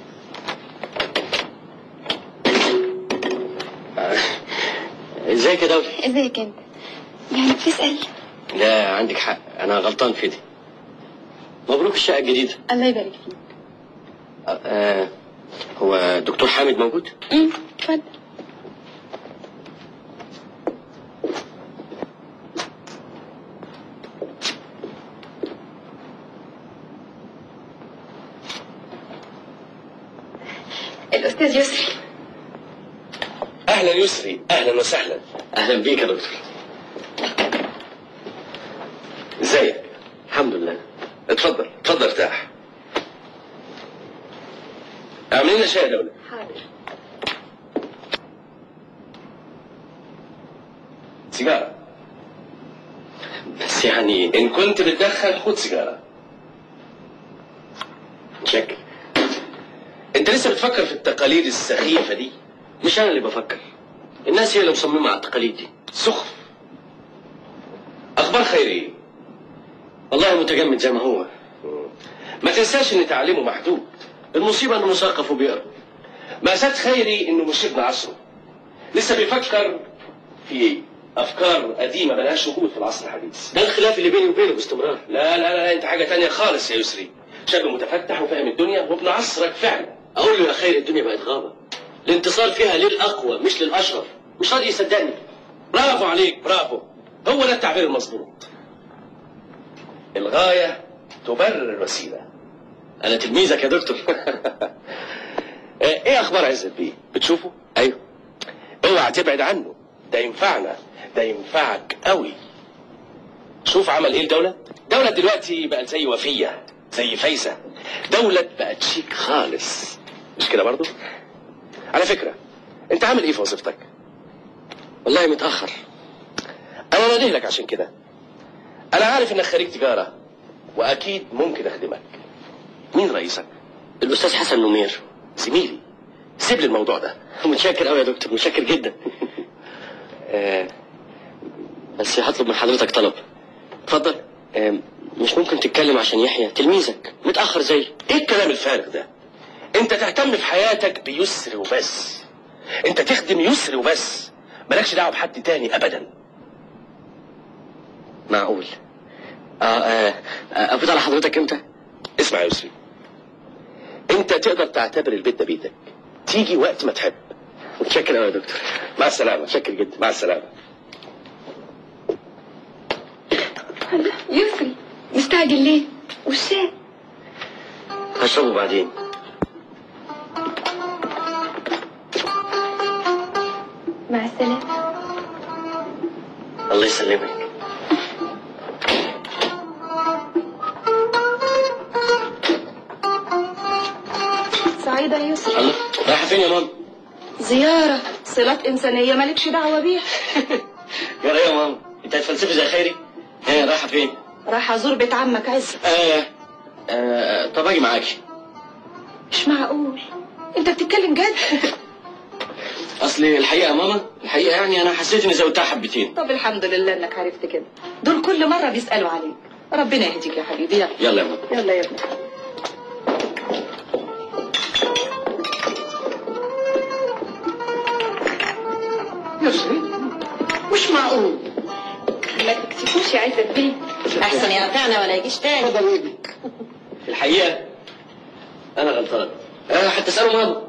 آه، ازيك يا دولة ازيك انت يعني بتسأل لا عندك حق انا غلطان في دي مبروك الشقة الجديدة الله يبارك فيك آه، آه هو دكتور حامد موجود امم اتفضل الأستاذ يسري اهلا يسري اهلا وسهلا اهلا بيك يا دكتور ازيك الحمد لله اتفضل اتفضل ارتاح اعمل لنا شاي يا دولة حاضر سيجارة بس يعني ان كنت بتدخن خد سيجارة شكل انت لسه بتفكر في التقاليد السخيفة دي مش انا اللي بفكر الناس هي اللي مصممة على التقاليد دي سخف اخبار خير ايه والله متجمد زي ما هو ما تنساش ان تعليمه محدود المصيبة انه مثقف وبيقرا مأساة خيري انه مش ابن عصره لسه بيفكر في افكار قديمه ملهاش وجود في العصر الحديث ده الخلاف اللي بيني وبينه باستمرار لا لا لا انت حاجه تانية خالص يا يسري شاب متفتح وفاهم الدنيا وابن عصرك فعلا اقول له يا خير الدنيا بقت غابة الانتصار فيها للاقوى مش للاشرف مش راضي يصدقني برافو عليك برافو هو ده التعبير المظبوط الغايه تبرر الوسيله انا تلميذك يا دكتور ايه اخبار عزت بيه بتشوفه ايوه اوعى تبعد عنه ده ينفعنا ده ينفعك قوي شوف عمل ايه الدولة دولة دلوقتي بقت زي وفية زي فايزة دولة بقت شيك خالص مش كده برضو على فكرة انت عامل ايه في وظيفتك والله متاخر انا ناديه لك عشان كده انا عارف انك خريج تجارة واكيد ممكن اخدمك مين رئيسك الاستاذ حسن نمير زميلي سيب لي الموضوع ده متشكر قوي يا دكتور متشكر جدا آه بس هطلب من حضرتك طلب اتفضل آه مش ممكن تتكلم عشان يحيى تلميذك متاخر زي ايه الكلام الفارغ ده انت تهتم في حياتك بيسر وبس انت تخدم يسر وبس مالكش دعوه بحد تاني ابدا معقول آه آه آه افوت على حضرتك امتى اسمع يا يسري انت تقدر تعتبر البيت ده بيتك تيجي وقت ما تحب متشكر قوي يا دكتور مع السلامه متشكر جدا مع السلامه يسري مستعجل ليه والشاي هشربه بعدين مع السلامة الله يسلمك سعيدة يا يسري الله رايحه فين يا ماما زيارة صلات إنسانية مالكش دعوة بيها يا رأي يا ماما انت هتفلسفي زي خيري هي رايحه فين راح أزور بيت عمك عز آه. آه. طب اجي معاكي مش معقول أنت بتتكلم جد اصل الحقيقه يا ماما الحقيقه يعني انا حسيت اني زودتها حبتين طب الحمد لله إنك عرفت كده دول كل مرة بيسألوا عليك ربنا يهديك يا حبيبي يلا يلا يا ماما يلا يا ابني يسري مش معقول ما تكتفوش يا عزة بيه احسن يقطعنا ولا يجيش تاني اتفضل ايدك في الحقيقه انا غلطان آه حتى اساله ماما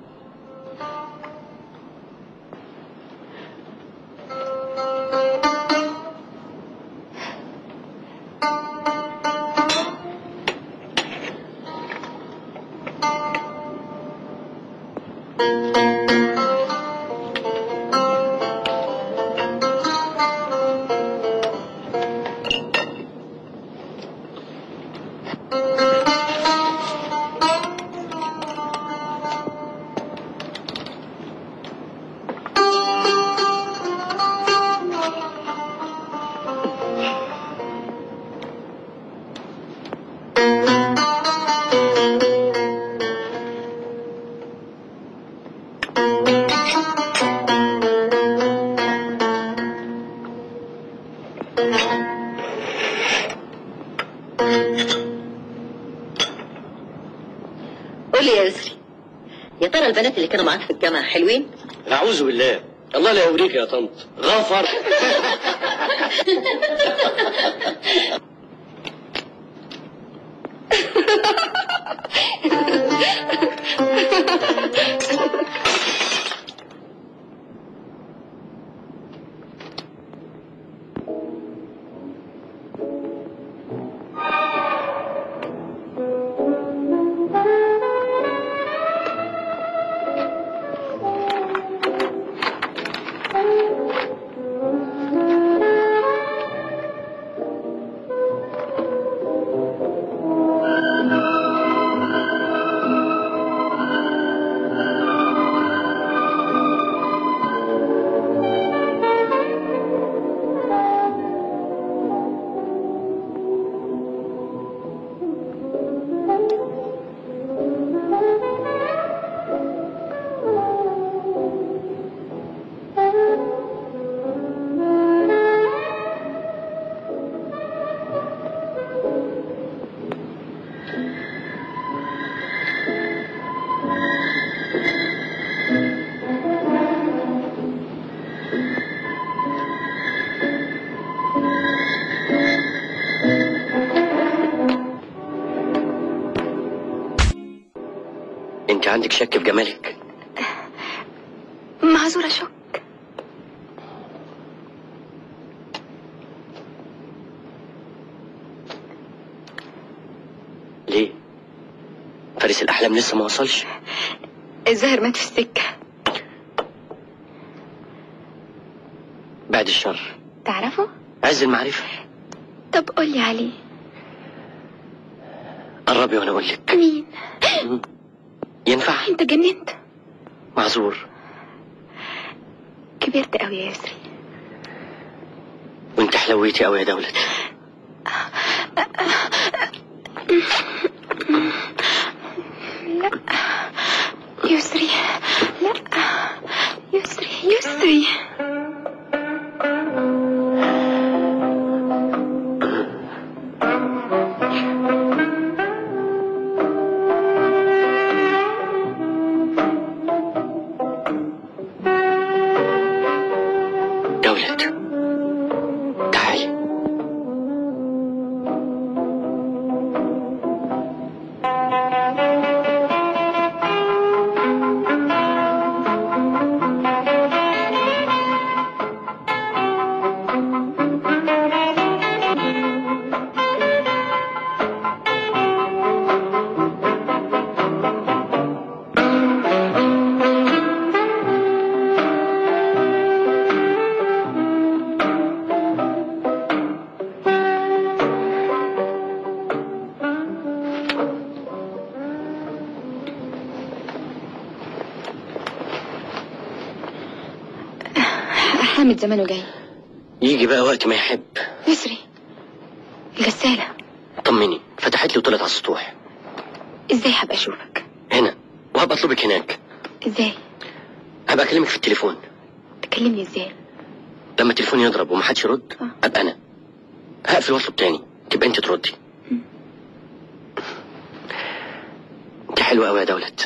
قول لي يا يسري يا ترى البنات اللي كانوا معاك في الجامعة حلوين؟ اعوذ بالله الله لا يوريك يا طنط غفر انت عندك شك في جمالك معذورة شك ليه فارس الاحلام لسه ما وصلش الزهر مات في السكة بعد الشر تعرفه؟ عز المعرفه طب قولي عليه قربي وانا اقول لك مين؟ ينفع انت جننت معذور كبرت قوي يا يسري وانت حلويتي قوي يا دولت لا يسري لا يسري يسري دولت تعالي تمت زمانه جاي يجي بقى وقت ما يحب يسري الغسالة طمني فتحت لي وطلعت على السطوح ازاي هبقى اشوفك هنا وهبقى اطلبك هناك ازاي هبقى اكلمك في التليفون تكلمني ازاي لما التليفون يضرب ومحدش يرد ابقى انا هقفل واطلب تاني تبقى انت تردي انت حلوه قوي يا دولت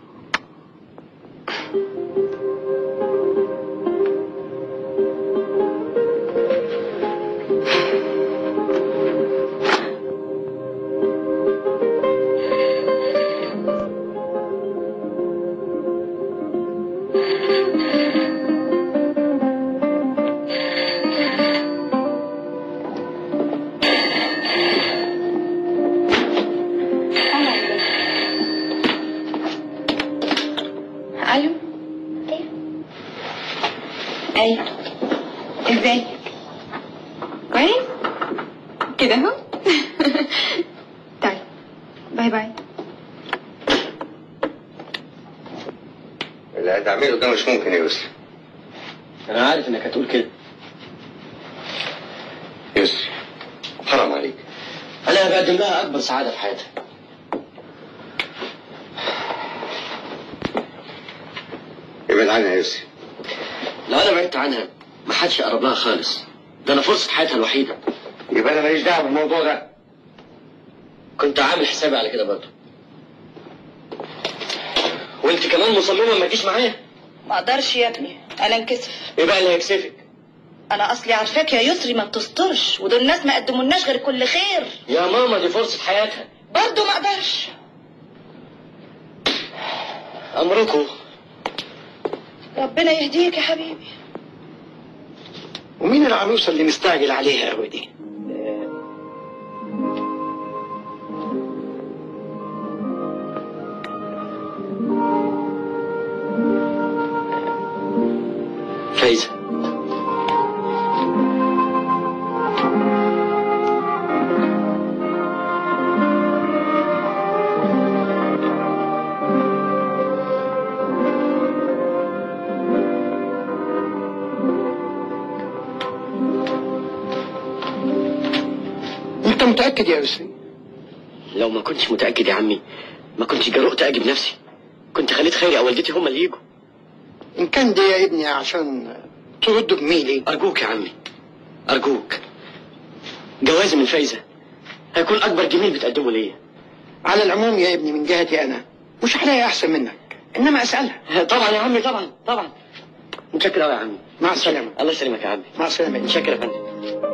الو ايوه ازاي كويس كده اهو طيب باي باي اللي هتعمله ده مش ممكن يا يوسف انا عارف انك هتقول كده يوسف حرام عليك انا بقدم لها اكبر سعاده في حياتها ابعد عنها يا يوسف لو انا بعدت عنها ما حدش يقرب لها خالص ده انا فرصه حياتها الوحيده يبقى انا ماليش دعوه بالموضوع ده كنت عامل حسابي على كده برضه وانت كمان مصممه ما تجيش معايا ما اقدرش يا ابني انا انكسف ايه بقى اللي هيكسفك انا اصلي عارفاك يا يسري ما بتسترش ودول الناس ما قدمولناش غير كل خير يا ماما دي فرصه حياتها برضه ما اقدرش امركم ربنا يهديك يا حبيبي ومين العروسة اللي مستعجل عليها قوي دي فايزه انت متأكد يا يوسف لو ما كنتش متاكد يا عمي ما كنتش جرؤت اجي بنفسي كنت خليت خيري او والدتي هم اللي يجوا ان كان دي يا ابني عشان ترد بميلي ارجوك يا عمي ارجوك جوازي من فايزه هيكون اكبر جميل بتقدمه ليا على العموم يا ابني من جهتي انا مش هلاقي احسن منك انما اسالها طبعا يا عمي طبعا طبعا متشكر قوي يا عمي مع السلامة الله يسلمك يا عمي مع السلامة متشكر يا فندم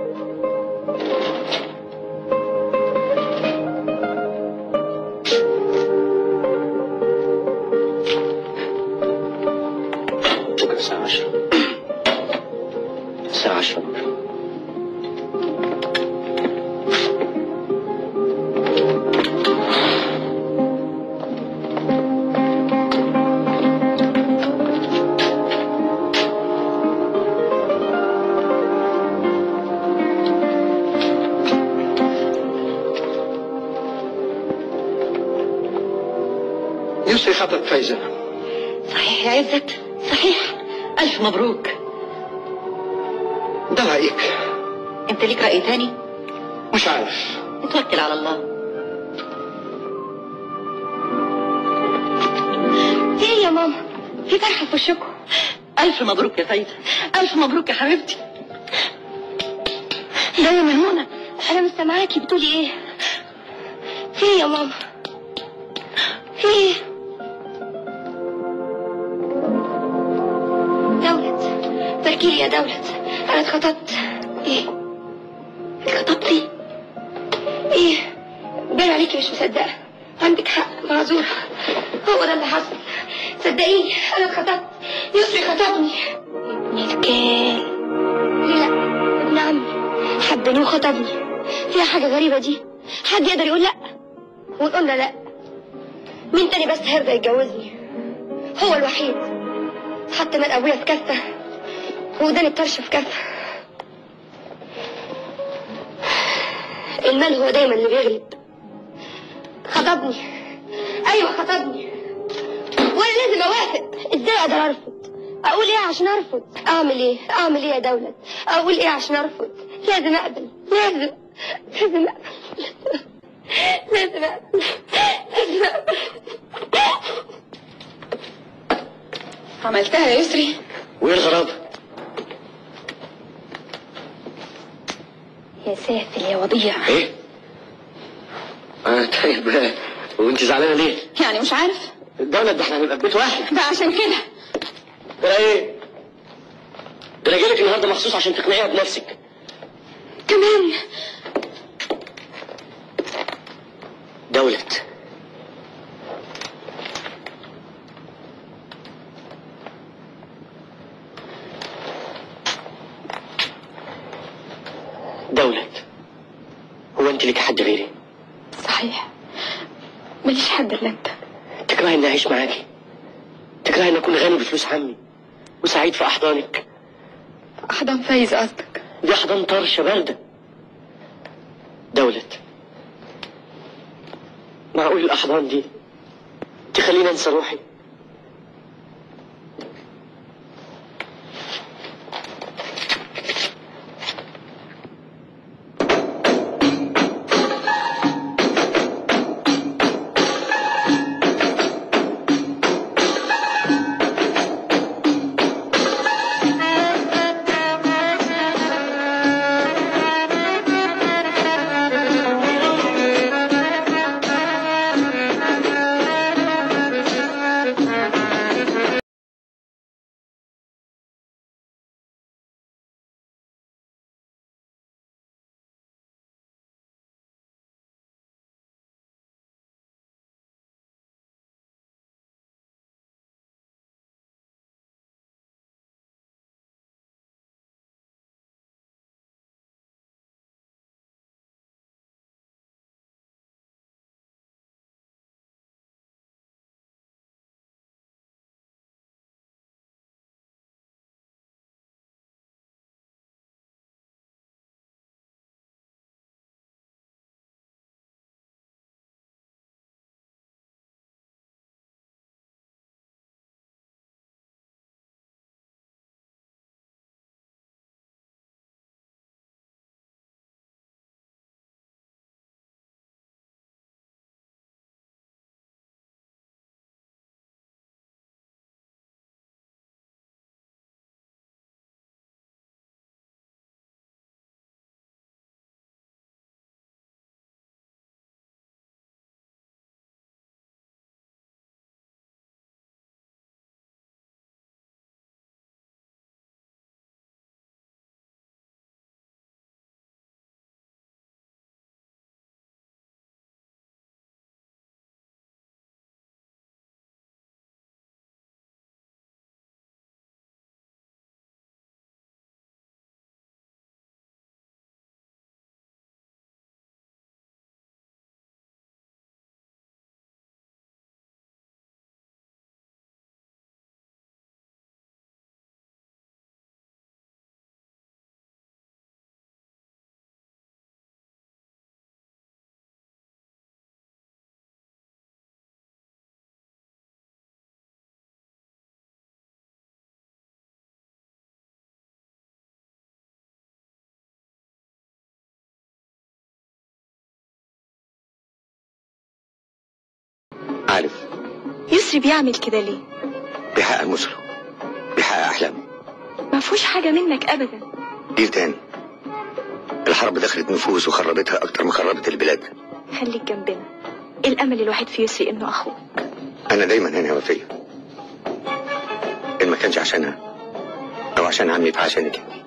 بكرة الساعة 10 الساعة 10 بكرة يوسف خطب فايزة صحيح يا عزت صحيح الف مبروك ده رأيك انت ليك راي تاني مش عارف اتوكل على الله في ايه يا ماما في فرحة في وشكم الف مبروك يا فايزه الف مبروك يا حبيبتي ده يا ميمونة انا مش سامعاكي بتقولي ايه في ايه يا ماما في ايه دولت تركيلي يا دولت انا اتخطبت ايه اتخطبتي ايه باين عليكي مش مصدقة عندك حق معذورة هو ده اللي حصل صدقيني انا اتخطبت يسري خطبني ابن الكال لا ابن عمي حبني وخطبني فيها حاجة غريبة دي حد يقدر يقول لا ونقول له لا مين تاني بس هيرضى يتجوزني هو الوحيد حتى من ابويا في كفه وداني الطرش في كفه المال هو دايما اللي بيغلب خطبني ايوه خطبني وانا لازم اوافق ازاي اقدر ارفض اقول ايه عشان ارفض اعمل ايه اعمل ايه يا دولت اقول ايه عشان ارفض لازم اقبل لازم لازم اقبل لازم اقبل لازم اقبل عملتها يا يسري وايه الغرابه يا سافل يا وضيع ايه اه طيب آه، وانت زعلانه ليه يعني مش عارف الدولة ده احنا هنبقى في بيت واحد ده عشان كده ترى ايه ده انا جايلك النهارده مخصوص عشان تقنعيها بنفسك كمان دولت دولت هو انت لك حد غيري صحيح ماليش حد الا انت تكرهي اني اعيش معاكي تكرهي اني اكون غني بفلوس عمي وسعيد في احضانك احضان فايز قصدك دي احضان طرشه بارده دولت معقول الاحضان دي تخليني انسى روحي عارف يسري بيعمل كده ليه بيحقق مصره بيحقق احلامه ما فيهوش حاجه منك ابدا جيل تاني الحرب دخلت نفوس وخربتها اكتر ما خربت البلاد خليك جنبنا الامل الوحيد في يسري انه اخوك انا دايما هنا يا وفيه ان ما كانش عشانها او عشان عمي فعشانك انت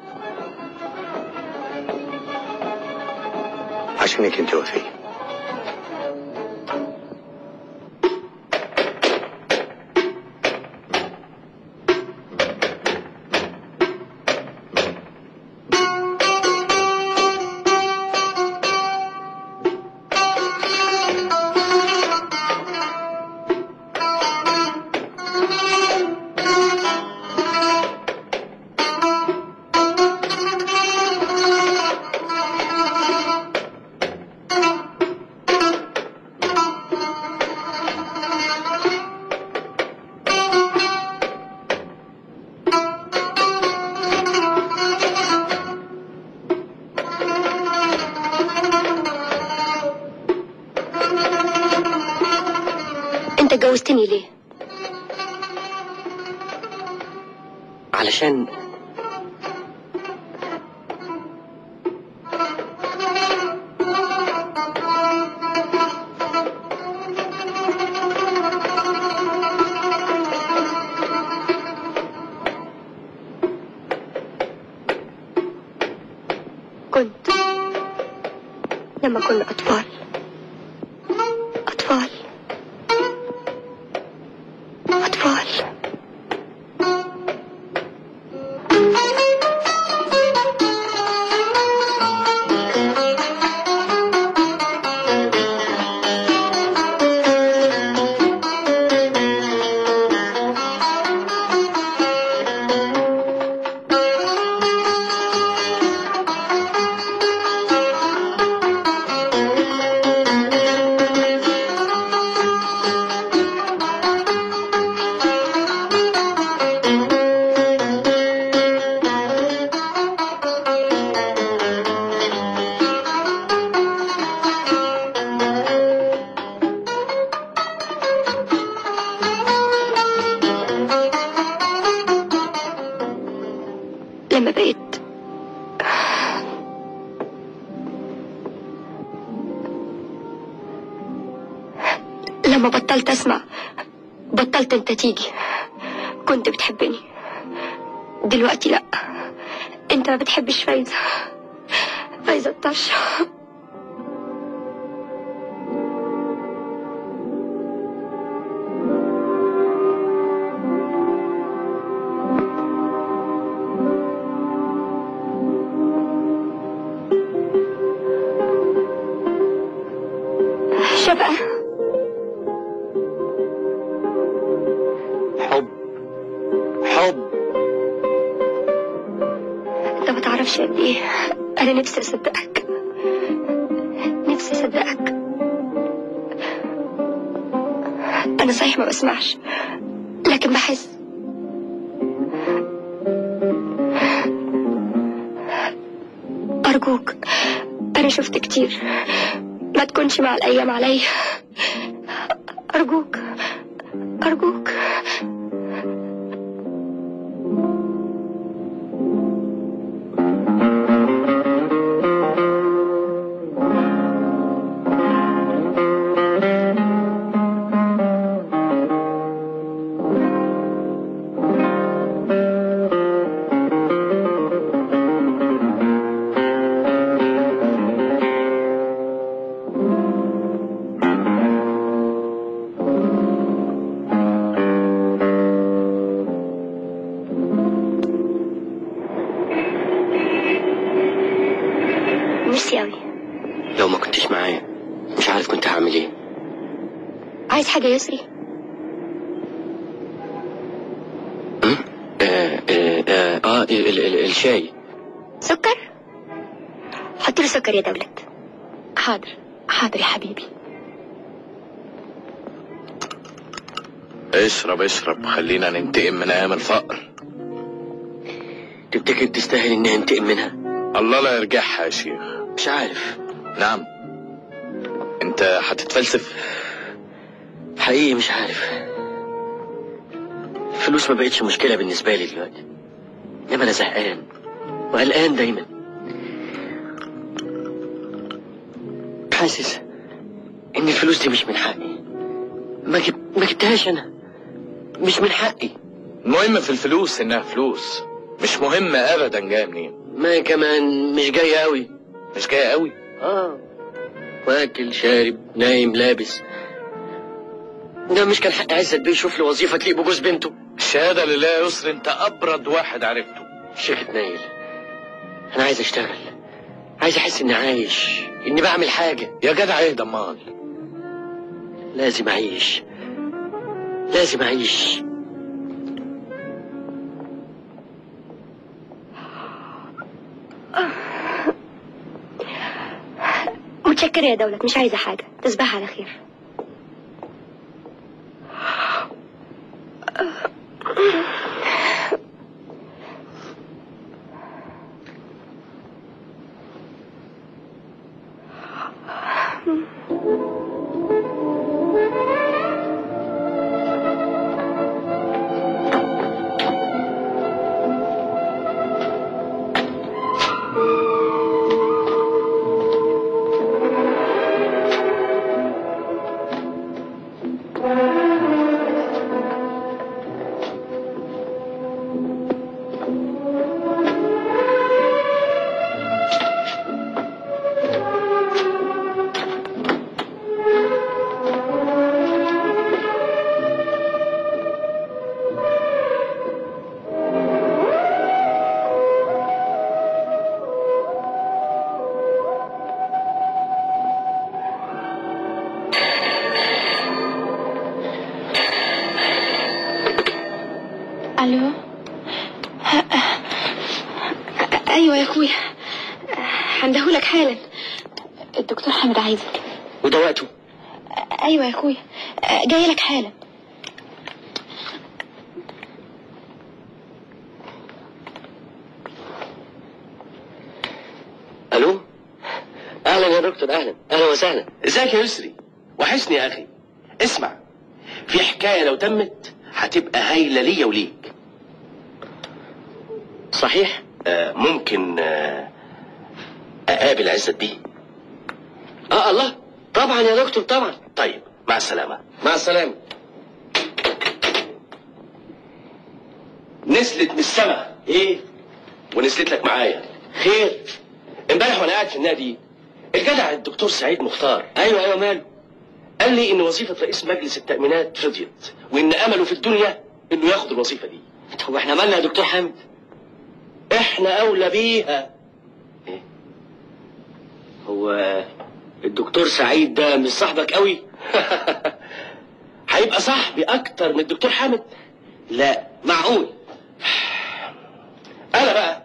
عشانك انت يا وفيه اتجوزتني ليه علشان كنت لما كنا أطفال أطفال أطفال لما بقيت لما بطلت اسمع بطلت انت تيجي كنت بتحبني دلوقتي لا انت ما بتحبش فايزة فايزة الطرش شفقة حب حب انت ما تعرفش قد ايه انا نفسي اصدقك نفسي اصدقك انا صحيح ما بسمعش لكن بحس ارجوك انا شفت كتير ما تكونش مع الايام عليا ارجوك ارجوك نفسي قوي لو ما كنتش معايا مش عارف كنت هعمل ايه عايز حاجة يسري آه آه آه, آه ال ال ال الشاي سكر حط لي سكر يا دولت حاضر حاضر يا حبيبي اشرب اشرب خلينا ننتقم من ايام الفقر تفتكر تستاهل اني انتقم منها الله لا يرجعها يا شيخ مش عارف نعم انت هتتفلسف حقيقي مش عارف الفلوس ما بقتش مشكلة بالنسبة لي دلوقتي انما انا زهقان وقلقان دايما حاسس ان الفلوس دي مش من حقي ما جب... ما جبتهاش انا مش من حقي المهم في الفلوس انها فلوس مش مهم ابدا جايه منين ما كمان مش جاية قوي مش جايه قوي اه واكل شارب نايم لابس ده مش كان حق عزت بيه يشوف له وظيفة تليق بجوز بنته الشهادة لله يا يسر انت ابرد واحد عرفته شيخة نايل انا عايز اشتغل عايز احس اني عايش اني بعمل حاجة يا جدع ايه ضمان لازم اعيش لازم اعيش متشكرة يا دولت مش عايزة حاجة تصبح على خير الو ايوه يا اخويا هندهولك حالا الدكتور حامد عايزك وده وقته ايوه يا اخويا جاي لك حالا الو اهلا يا دكتور اهلا اهلا وسهلا ازيك يا يسري وحشني يا اخي اسمع في حكايه لو تمت هتبقى هايله ليا وليك صحيح آه ممكن آه اقابل عزت بيه اه الله طبعا يا دكتور طبعا طيب مع السلامه مع السلامه نزلت من السما ايه ونزلت لك معايا خير امبارح وانا قاعد في النادي الجدع الدكتور سعيد مختار ايوه ايوه ماله قال لي ان وظيفه رئيس مجلس التامينات فضيت وان امله في الدنيا انه ياخد الوظيفه دي طب احنا مالنا يا دكتور حامد احنا اولى بيها هو الدكتور سعيد ده مش صاحبك قوي هيبقى صاحبي اكتر من الدكتور حامد لا معقول انا بقى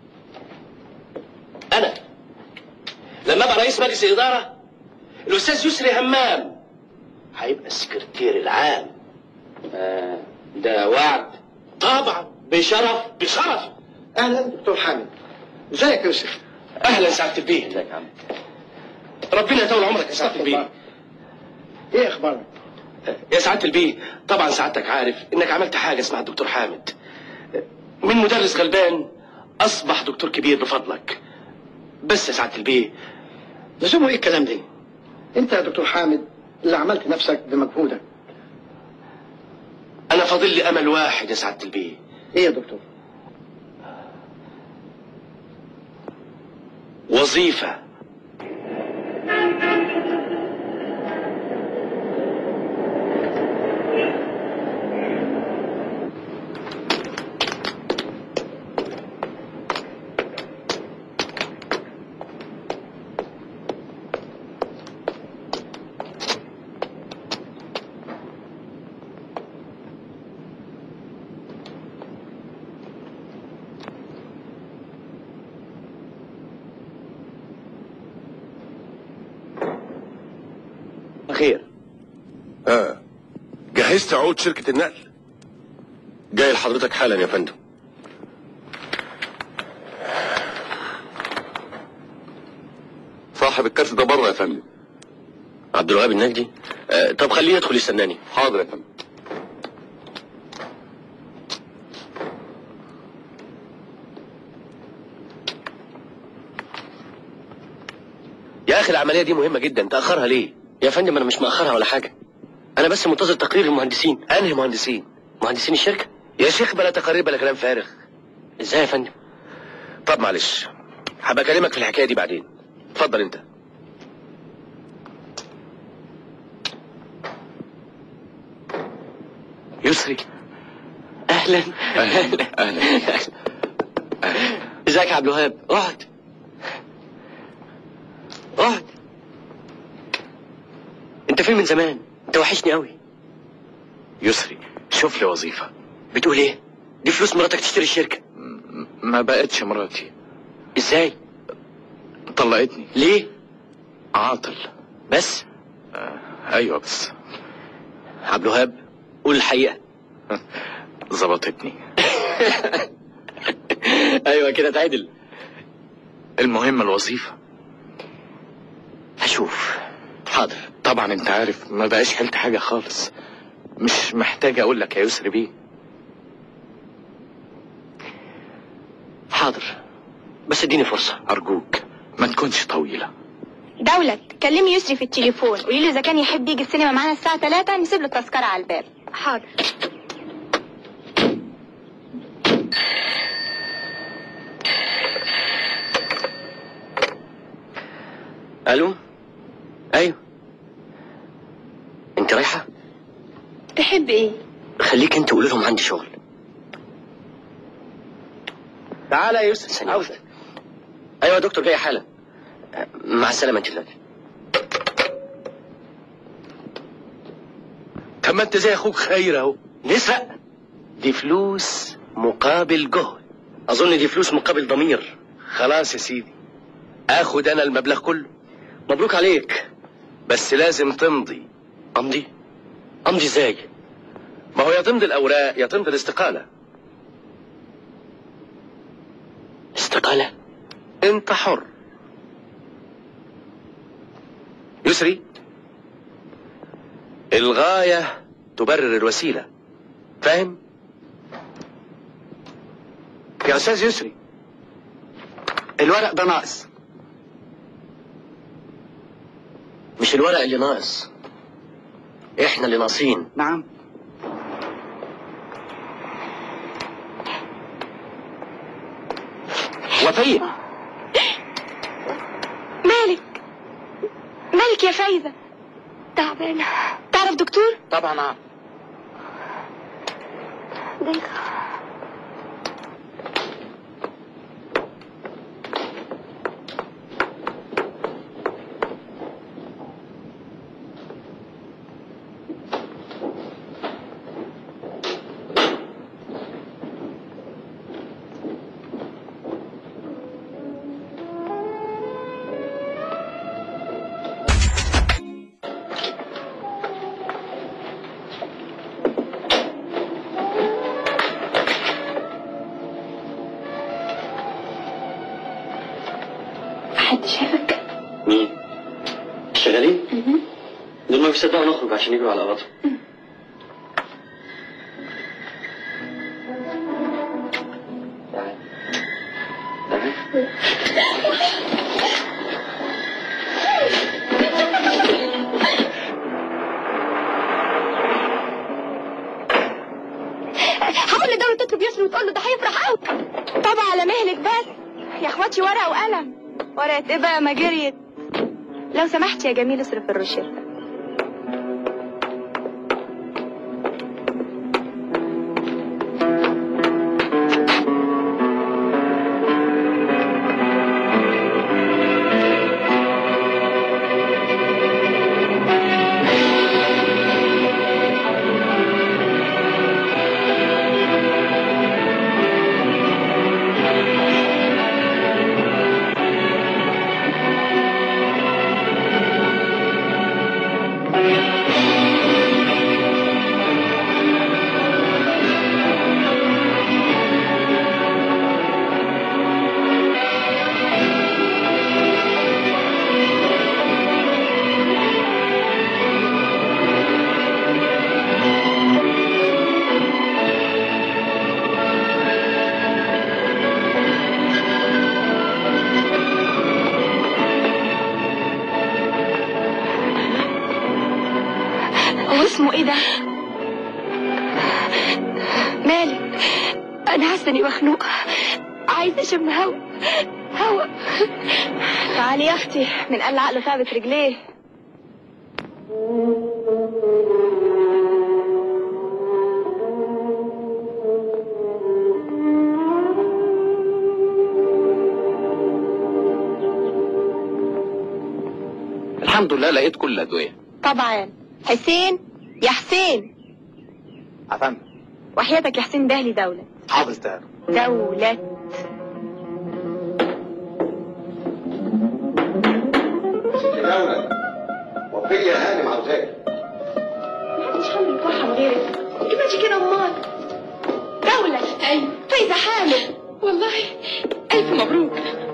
انا لما ابقى رئيس مجلس الاداره الاستاذ يسري همام هيبقى السكرتير العام آه ده وعد طبعا بشرف بشرف اهلا دكتور حامد ازيك يا يوسف اهلا سعاده البيه ازيك يا عم ربنا يطول عمرك يا سعاده البيه ايه اخبارك يا سعاده البيه طبعا سعادتك عارف انك عملت حاجه اسمها الدكتور حامد من مدرس غلبان اصبح دكتور كبير بفضلك بس يا سعاده البيه لزومه ايه الكلام ده انت يا دكتور حامد اللي عملت نفسك بمجهودك انا فاضل لي امل واحد يا سعاده البيه ايه يا دكتور وظيفه خير اه جهزت عقود شركة النقل جاي لحضرتك حالا يا فندم صاحب الكارت ده بره يا فندم عبد الوهاب النجدي آه طب خليه يدخل يستناني حاضر يا فندم يا اخي العمليه دي مهمه جدا تاخرها ليه يا فندم انا مش مأخرها ولا حاجه انا بس منتظر تقرير المهندسين انهي مهندسين مهندسين الشركه يا شيخ بلا تقارير بلا كلام فارغ ازاي يا فندم طب معلش هبقى اكلمك في الحكايه دي بعدين اتفضل انت يسري اهلا اهلا اهلا ازيك يا عبد الوهاب اقعد اقعد انت فين من زمان انت وحشني قوي يسري شوف لي وظيفة بتقول ايه دي فلوس مراتك تشتري الشركه م- ما بقتش مراتي ازاي طلقتني ليه عاطل بس آه ايوه بس عبد الوهاب قول الحقيقه ظبطتني ايوه كده تعدل المهم الوظيفة هشوف حاضر طبعا انت عارف ما بقاش حلت حاجة خالص مش محتاج اقول لك يا يسري بيه حاضر بس اديني فرصه ارجوك ما تكونش طويلة دولت كلمي يسري في التليفون قولي له اذا كان يحب يجي السينما معانا الساعه 3 نسيب له تذكره على الباب حاضر الو ايوه انت رايحه تحب ايه خليك انت قول لهم عندي شغل تعالى يا يوسف ثانية عاوزك واحدة. ايوه يا دكتور جاي حالا مع السلامه انت دلوقتي طب ما انت زي اخوك خير اهو نسرق دي فلوس مقابل جهد اظن دي فلوس مقابل ضمير خلاص يا سيدي اخد انا المبلغ كله مبروك عليك بس لازم تمضي امضي امضي ازاي ما هو يا تمضي الاوراق يا تمضي الاستقاله استقاله انت حر يسري الغايه تبرر الوسيله فاهم يا استاذ يسري الورق ده ناقص مش الورق اللي ناقص احنا اللي ناقصين نعم وفيه مالك مالك يا فايزة تعبانة تعرف دكتور طبعا عارف دقيقة حد شافك؟ مين؟ شغالين؟ دول ما بيصدقوا نخرج عشان يجروا على قبطهم تعال تعال حاول الدولة تطلب يسري وتقول له ده هيفرح قوي طبعا على مهلك بس يا اخواتي ورقة وقلم ورقة ايه بقى ما جريت لو سمحت يا جميل اصرف الروشتة هو اسمه ايه ده مالك انا حاسه اني مخنوقه عايزه اشم هوا هوا تعالي يا اختي من قال عقله ثابت رجليه الحمد لله لقيت كل الادويه طبعا حسين يا حسين عفان وحياتك يا حسين ده لي دولة حافظ ده دولة دولة وفية هانم عاوزاك محدش حامل الفرحة غيرك انت ماشي كده امال دولة ايوه فايزة حامل والله الف مبروك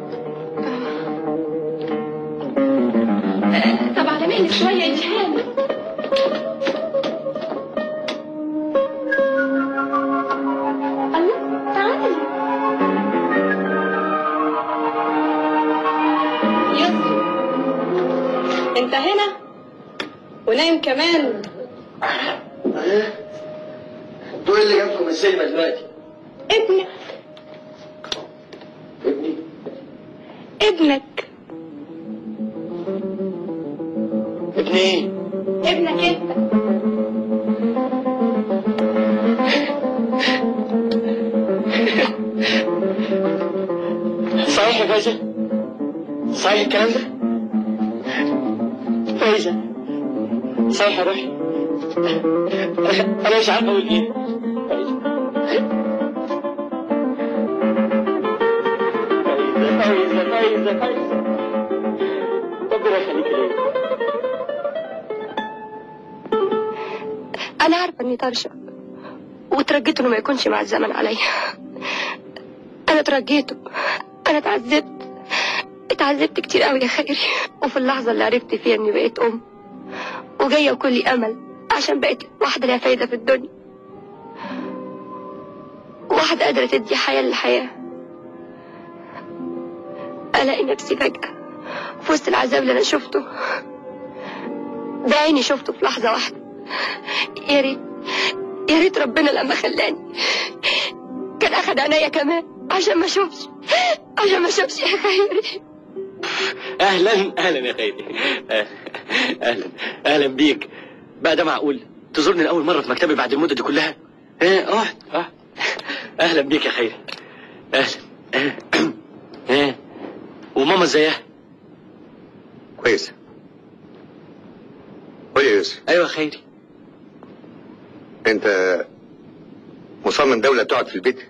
آه، طب على مهلك شوية انت حامل الله تعالي يسري انت هنا ونايم كمان دول اللي جابكم السينما دلوقتي ابنك ابني ابنك ابني ايه؟ ابنك انت صحيح يا فايزة صحيح الكلام ده فايزة صحيح يا روحي انا مش عارف اقول ايه فايزة ازيك عايز ربنا يخليك ليا انا عارفه اني طرشه وترجيت انه ما يكونش مع الزمن عليا انا ترجيته انا اتعذبت اتعذبت كتير قوي يا خيري وفي اللحظه اللي عرفت فيها اني بقيت ام وجايه وكلي امل عشان بقيت واحده ليها فايده في الدنيا واحده قادره تدي حياه للحياه الاقي نفسي فجاه في وسط العذاب اللي انا شفته بعيني شفته في لحظه واحده يا ريت يا ريت ربنا لما خلاني كان اخد عينيا كمان عشان ما اشوفش عشان ما اشوفش يا خيري اهلا اهلا يا خيري اهلا اهلا بيك بقى ده معقول تزورني لاول مره في مكتبي بعد المده دي كلها ايه اقعد اقعد اهلا بيك يا خيري اهلا ايه وماما ازيها كويس قول يا يوسف ايوه يا خيري انت مصمم دولة تقعد في البيت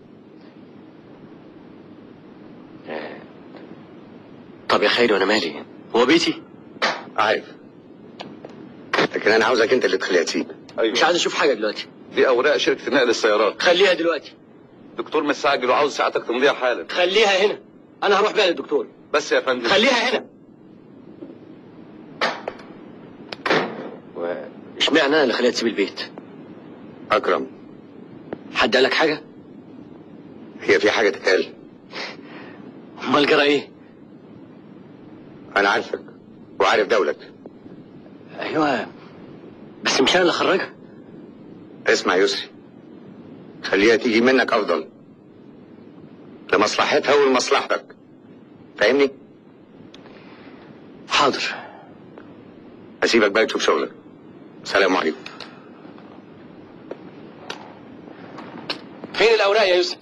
طب يا خيري وانا مالي هو بيتي عارف لكن انا عاوزك انت اللي تخليها تسيب مش عايز اشوف حاجه دلوقتي دي اوراق شركه نقل السيارات خليها دلوقتي دكتور مستعجل وعاوز ساعتك تمضيها حالا خليها هنا انا هروح بيها للدكتور بس يا فندم خليها هنا اشمعنى انا اللي خليها تسيب البيت اكرم حد قال لك حاجه هي في حاجة تتقال امال جرى ايه انا عارفك وعارف دولة ايوه بس مش انا اللي خرجها اسمع يا يسري خليها تيجي منك افضل لمصلحتها ولمصلحتك فاهمني حاضر اسيبك بقى تشوف شغلك سلام عليكم فين الاوراق يا يوسف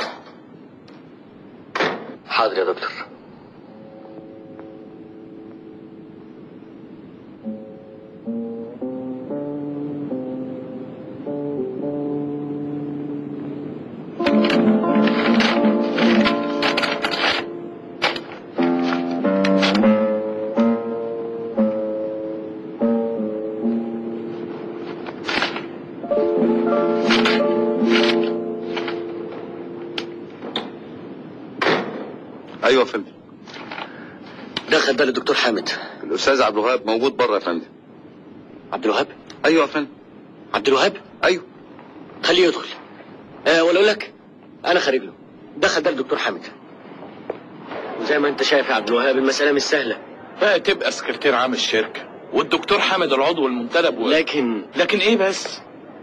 حاضر يا دكتور ايوه يا فندم دخل ده للدكتور حامد الاستاذ عبد الوهاب موجود بره يا فندم عبد الوهاب ايوه يا فندم عبد الوهاب ايوه خليه يدخل أه ولا اقول لك انا خارج له دخل ده للدكتور حامد وزي ما انت شايف يا عبد الوهاب المساله مش سهله بقى تبقى سكرتير عام الشركة والدكتور حامد العضو المنتدب و... لكن لكن ايه بس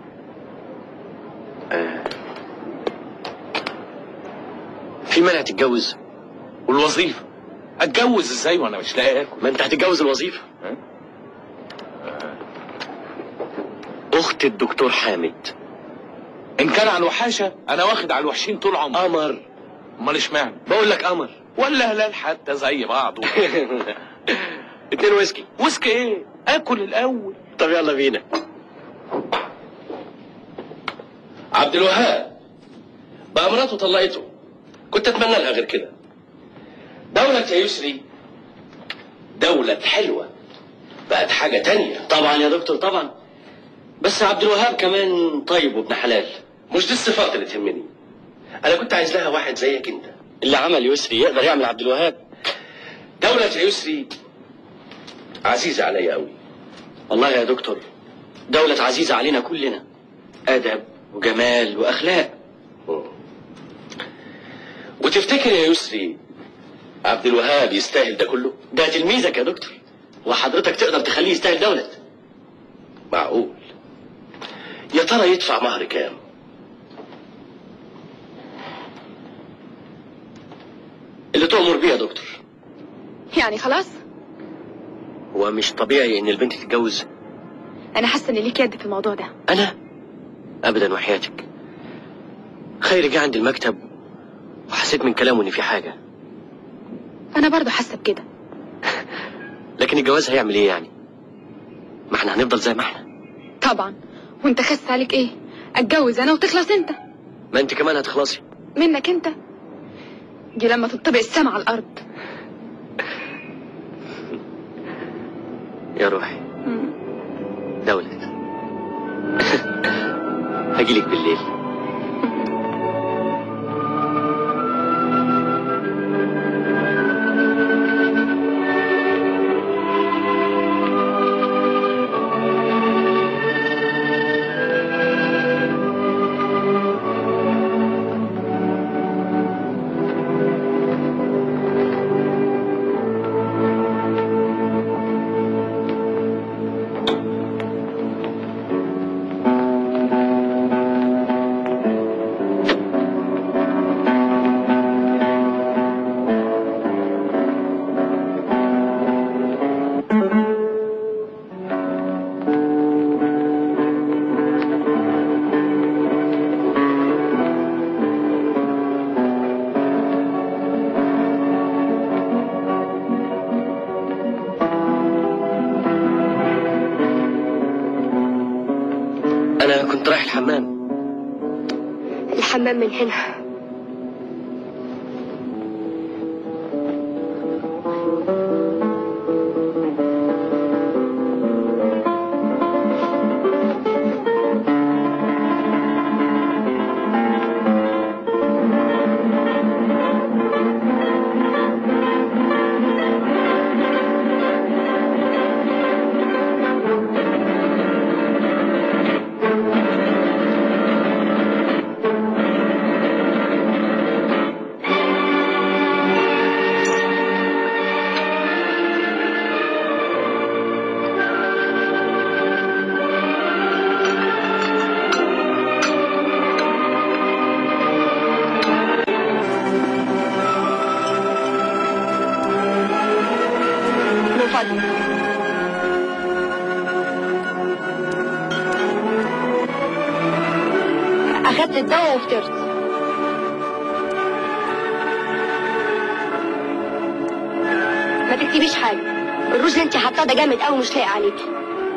في مانع تتجوز والوظيفة اتجوز ازاي وانا مش لاقي اكل ما انت هتتجوز الوظيفه اخت الدكتور حامد ان كان على الوحاشة انا واخد على الوحشين طول عمري قمر امال اشمعنى بقول لك قمر ولا هلال حتى زي بعض اتنين ويسكي ويسكي ايه اكل الاول طب يلا بينا عبد الوهاب بقى مراته طلقته كنت اتمنى لها غير كده دولة يا يسري دولة حلوة بقت حاجة تانية طبعا يا دكتور طبعا بس عبد الوهاب كمان طيب وابن حلال مش دي الصفات اللي تهمني انا كنت عايز لها واحد زيك انت اللي عمل يسري يقدر يعمل عبد الوهاب دولة يا يسري عزيزة عليا قوي والله يا دكتور دولة عزيزة علينا كلنا أدب وجمال وأخلاق وتفتكر يا يسري عبد الوهاب يستاهل ده كله ده تلميذك يا دكتور وحضرتك تقدر تخليه يستاهل دولة معقول يا ترى يدفع مهر كام اللي تؤمر بيه يا دكتور يعني خلاص هو مش طبيعي ان البنت تتجوز انا حاسه ان ليك يد في الموضوع ده انا ابدا وحياتك خير جه عند المكتب وحسيت من كلامه ان في حاجه انا برضو حاسه بكده لكن الجواز هيعمل ايه يعني ما احنا هنفضل زي ما احنا طبعا وانت خس عليك ايه اتجوز انا وتخلص انت ما انت كمان هتخلصي منك انت دي لما تطبق السما على الارض يا روحي دولة هجيلك بالليل أنا كنت رايح الحمام الحمام من هنا من فضلك أخدت الدواء وفطرت ما تكتبيش حاجة الروج اللي انت حاطاه ده جامد قوي مش لايق عليكي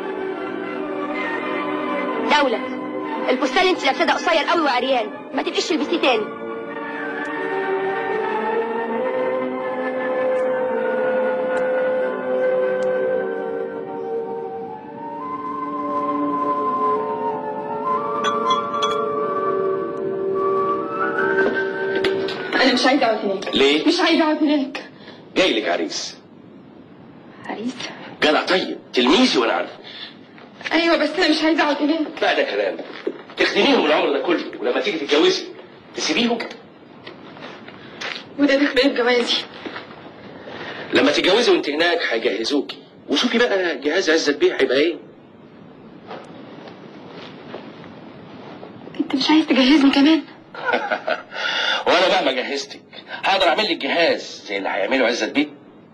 دولة الفستان اللي انت لابساه ده قصير قوي وعريان ما تبقيش تلبسيه تاني انا مش عايزه اقعد هناك ليه؟ مش عايزه اقعد هناك جاي لك عريس عريس جدع طيب تلميذي وانا عارفه ايوه بس انا مش عايزه اقعد هناك بقى ده كلام تخدميهم العمر ده كله ولما تيجي تتجوزي تسيبيهم وده دخل ايه بجوازي لما تتجوزي وانت هناك هيجهزوكي وشوفي بقى جهاز عزت بيه هيبقى ايه انت مش عايز تجهزني كمان وانا مهما جهزتك هقدر اعمل لك جهاز زي اللي هيعمله عزت بيه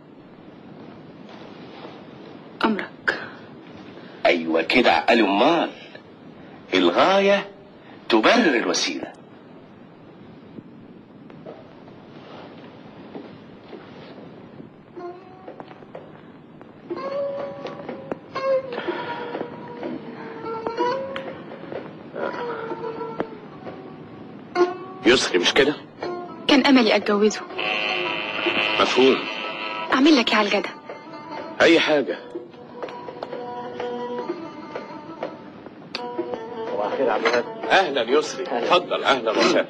امرك ايوه كده عقل امال الغايه تبرر الوسيله يسري مش كده كان املي اتجوزه مفهوم اعمل لك ايه على الجدع اي حاجه صباح الخير يا عبد الوهاب اهلا يسري اتفضل اهلا وسهلا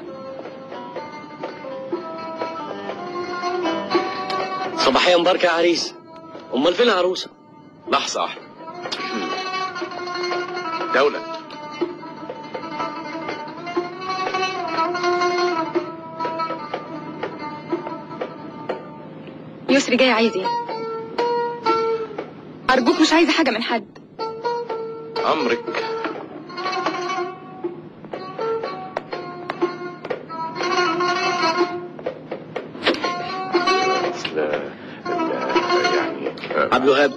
صباحية مباركة يا عريس أمال فين العروسة؟ لحظه واحده دولة يسري جاي عايز ايه ارجوك مش عايزه حاجه من حد امرك اصل ال- يعني عبد الوهاب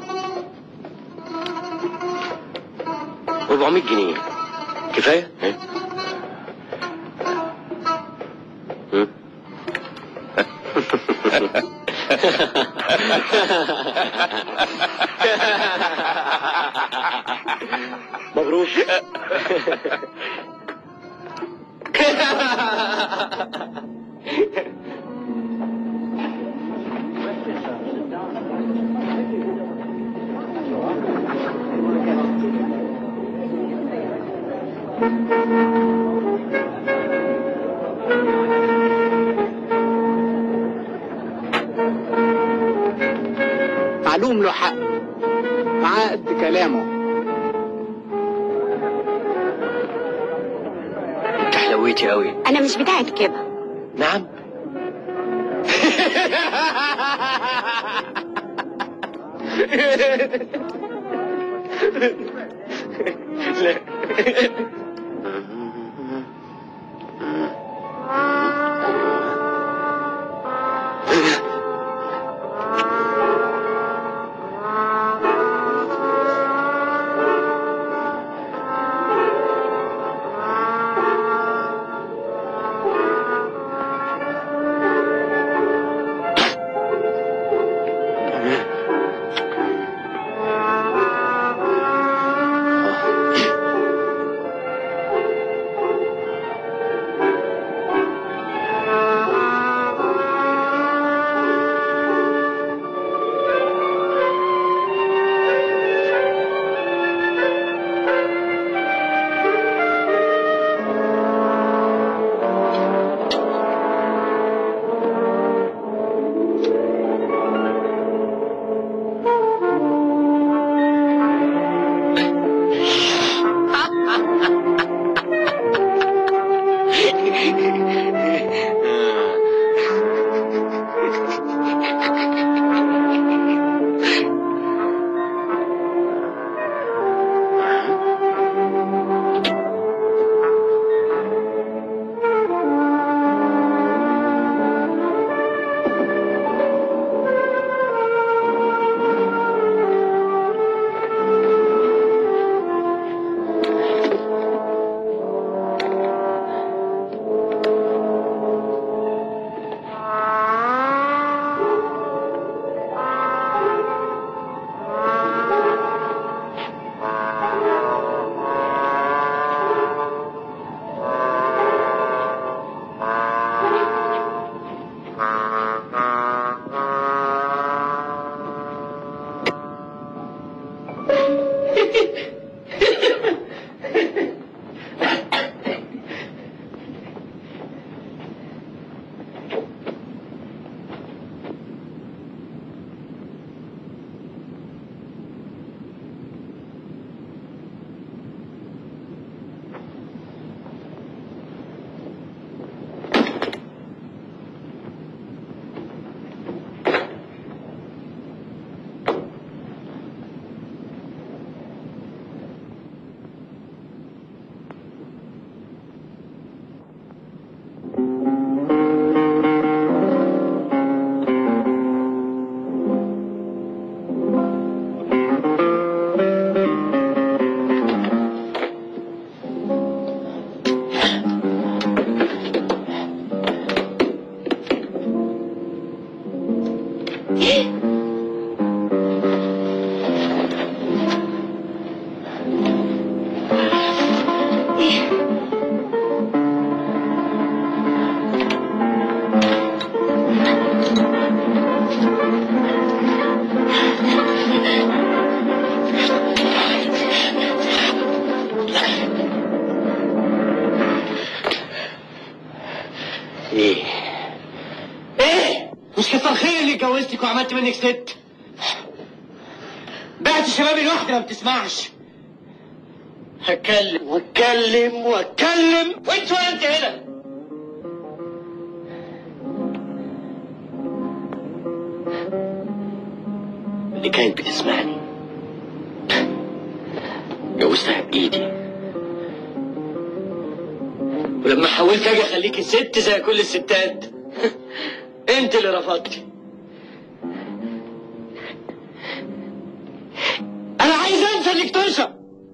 400 جنيه كفاية؟ إيه؟ هم؟ مبروك معلوم له حق معاه قد كلامه انت حلويتي قوي انا مش بتاعت كده نعم لا ايه ايه مش كتر خير اللي اتجوزتك وعملت منك ست بعت شبابي لوحدي ما بتسمعش هتكلم واتكلم واتكلم وانت ولا انت هنا اللي كانت بتسمعني جوزتها بايدي ولما حاولت اجي اخليكي ست زي كل الستات انت اللي رفضتي انا عايز انسى انك تنشا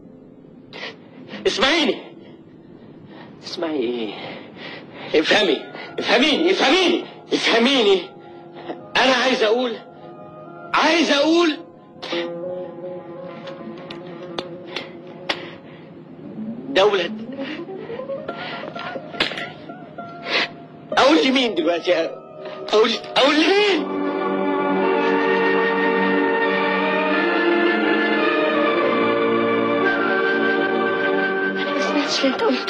اسمعيني اسمعي ايه افهمي افهميني افهميني افهميني انا عايز اقول عايز اقول دولة اقول لمين دلوقتي اقول اقول لمين ما سمعتش سمعتش اللي انت قلته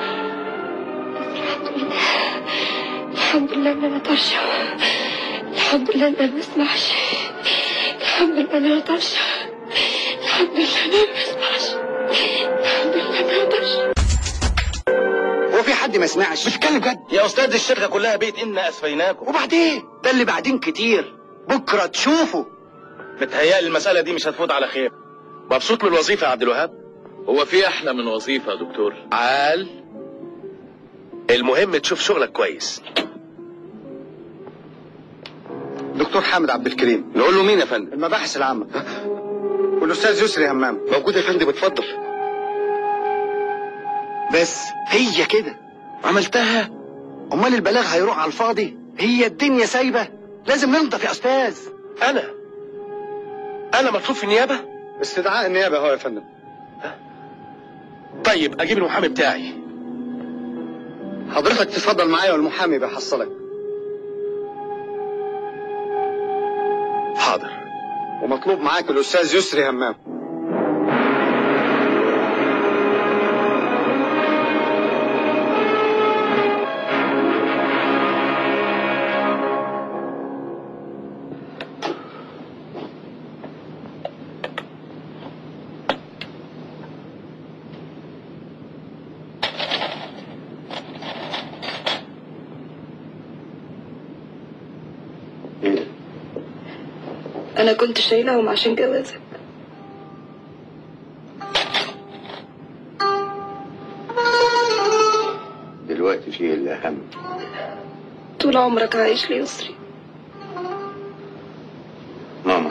الحمد لله ان انا طرشة الحمد لله ان انا ما بسمعش الحمد لله ان انا طرشة الحمد لله ان انا ما بسمعش الحمد لله ان انا طرشة هو في حد ما سمعش بتتكلم جد يا استاذ الشركه كلها بيت انا اسفيناكم وبعدين ده اللي بعدين كتير بكره تشوفوا متهيألي المساله دي مش هتفوت على خير مبسوط من الوظيفه يا عبد الوهاب هو في احلى من وظيفه يا دكتور عال المهم تشوف شغلك كويس دكتور حامد عبد الكريم نقول له مين يا فندم المباحث العامه والاستاذ يسري همام موجود يا فندم اتفضل بس هي كده عملتها امال البلاغ هيروح على الفاضي هي الدنيا سايبه لازم ننضف يا استاذ انا انا مطلوب في النيابه استدعاء النيابه اهو يا فندم طيب اجيب المحامي بتاعي حضرتك تفضل معايا والمحامي بيحصلك حاضر ومطلوب معاك الاستاذ يسري همام انا كنت شايلهم عشان جوازك دلوقتي في الأهم طول عمرك عايش ليسري ماما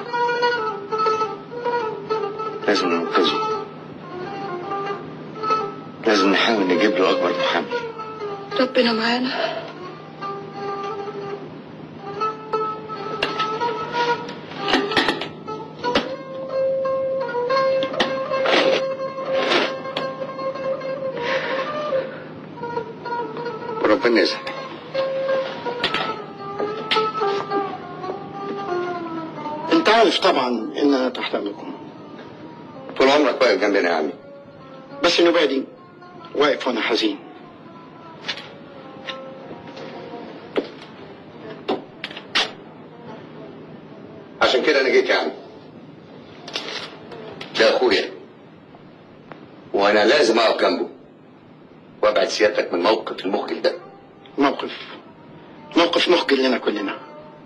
لازم ننقذه لازم نحاول نجيب له أكبر محامي ربنا معانا وربنا يسعدك انت عارف طبعا ان انا تحت امركم طول عمرك واقف جنبنا يا عمي بس النوبه دي واقف وانا حزين عشان كده أنا جيت يا عمي ده أخويا وأنا لازم أقف جنبه وأبعد سيادتك من موقف المخجل ده موقف موقف مخجل لنا كلنا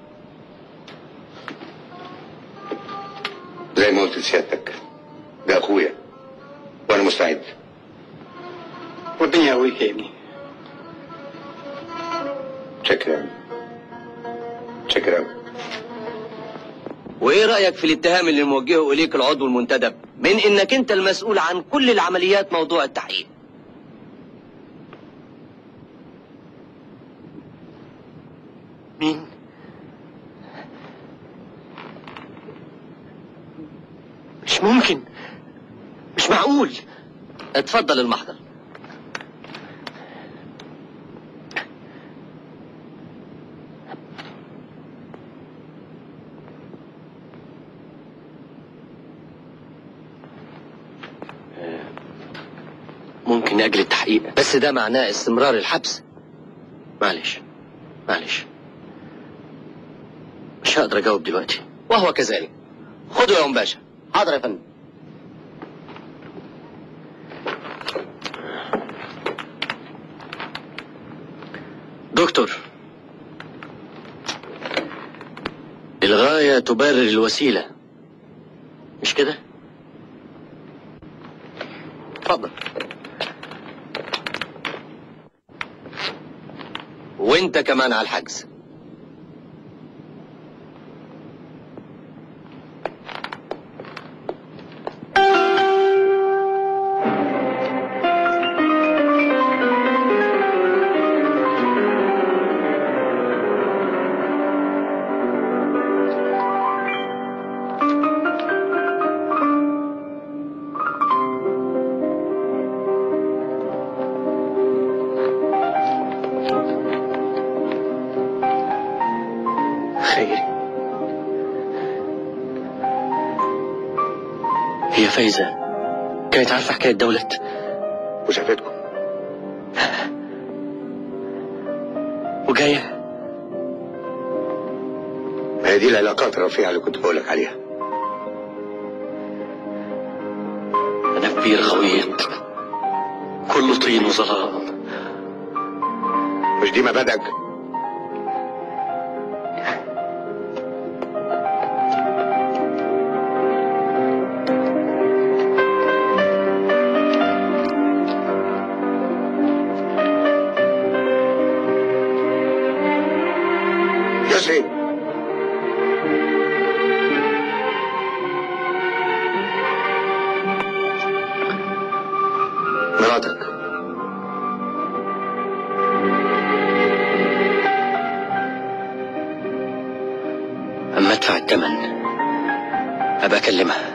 زي ما قلت لسيادتك ده أخويا وأنا مستعد ربنا يقويك يا ابني شكرا يا عمي شكرا أوي. وايه رايك في الاتهام اللي موجهه اليك العضو المنتدب من انك انت المسؤول عن كل العمليات موضوع التحقيق مين مش ممكن مش معقول اتفضل المحضر ممكن نأجل التحقيق بس ده معناه استمرار الحبس معلش معلش مش هقدر اجاوب دلوقتي وهو كذلك خده يا ام باشا حاضر يا فندم دكتور الغاية تبرر الوسيلة مش كده؟ اتفضل وانت كمان على الحجز خيري هي فايزة كانت عارفة حكاية دولة وشافتكم وجاية ما هي دي العلاقات الرفيعة اللي كنت بقولك عليها أنا كبير غويط كله طين وظلام مش دي مبادئك يسري مراتك أما أدفع الثمن أبقى أكلمها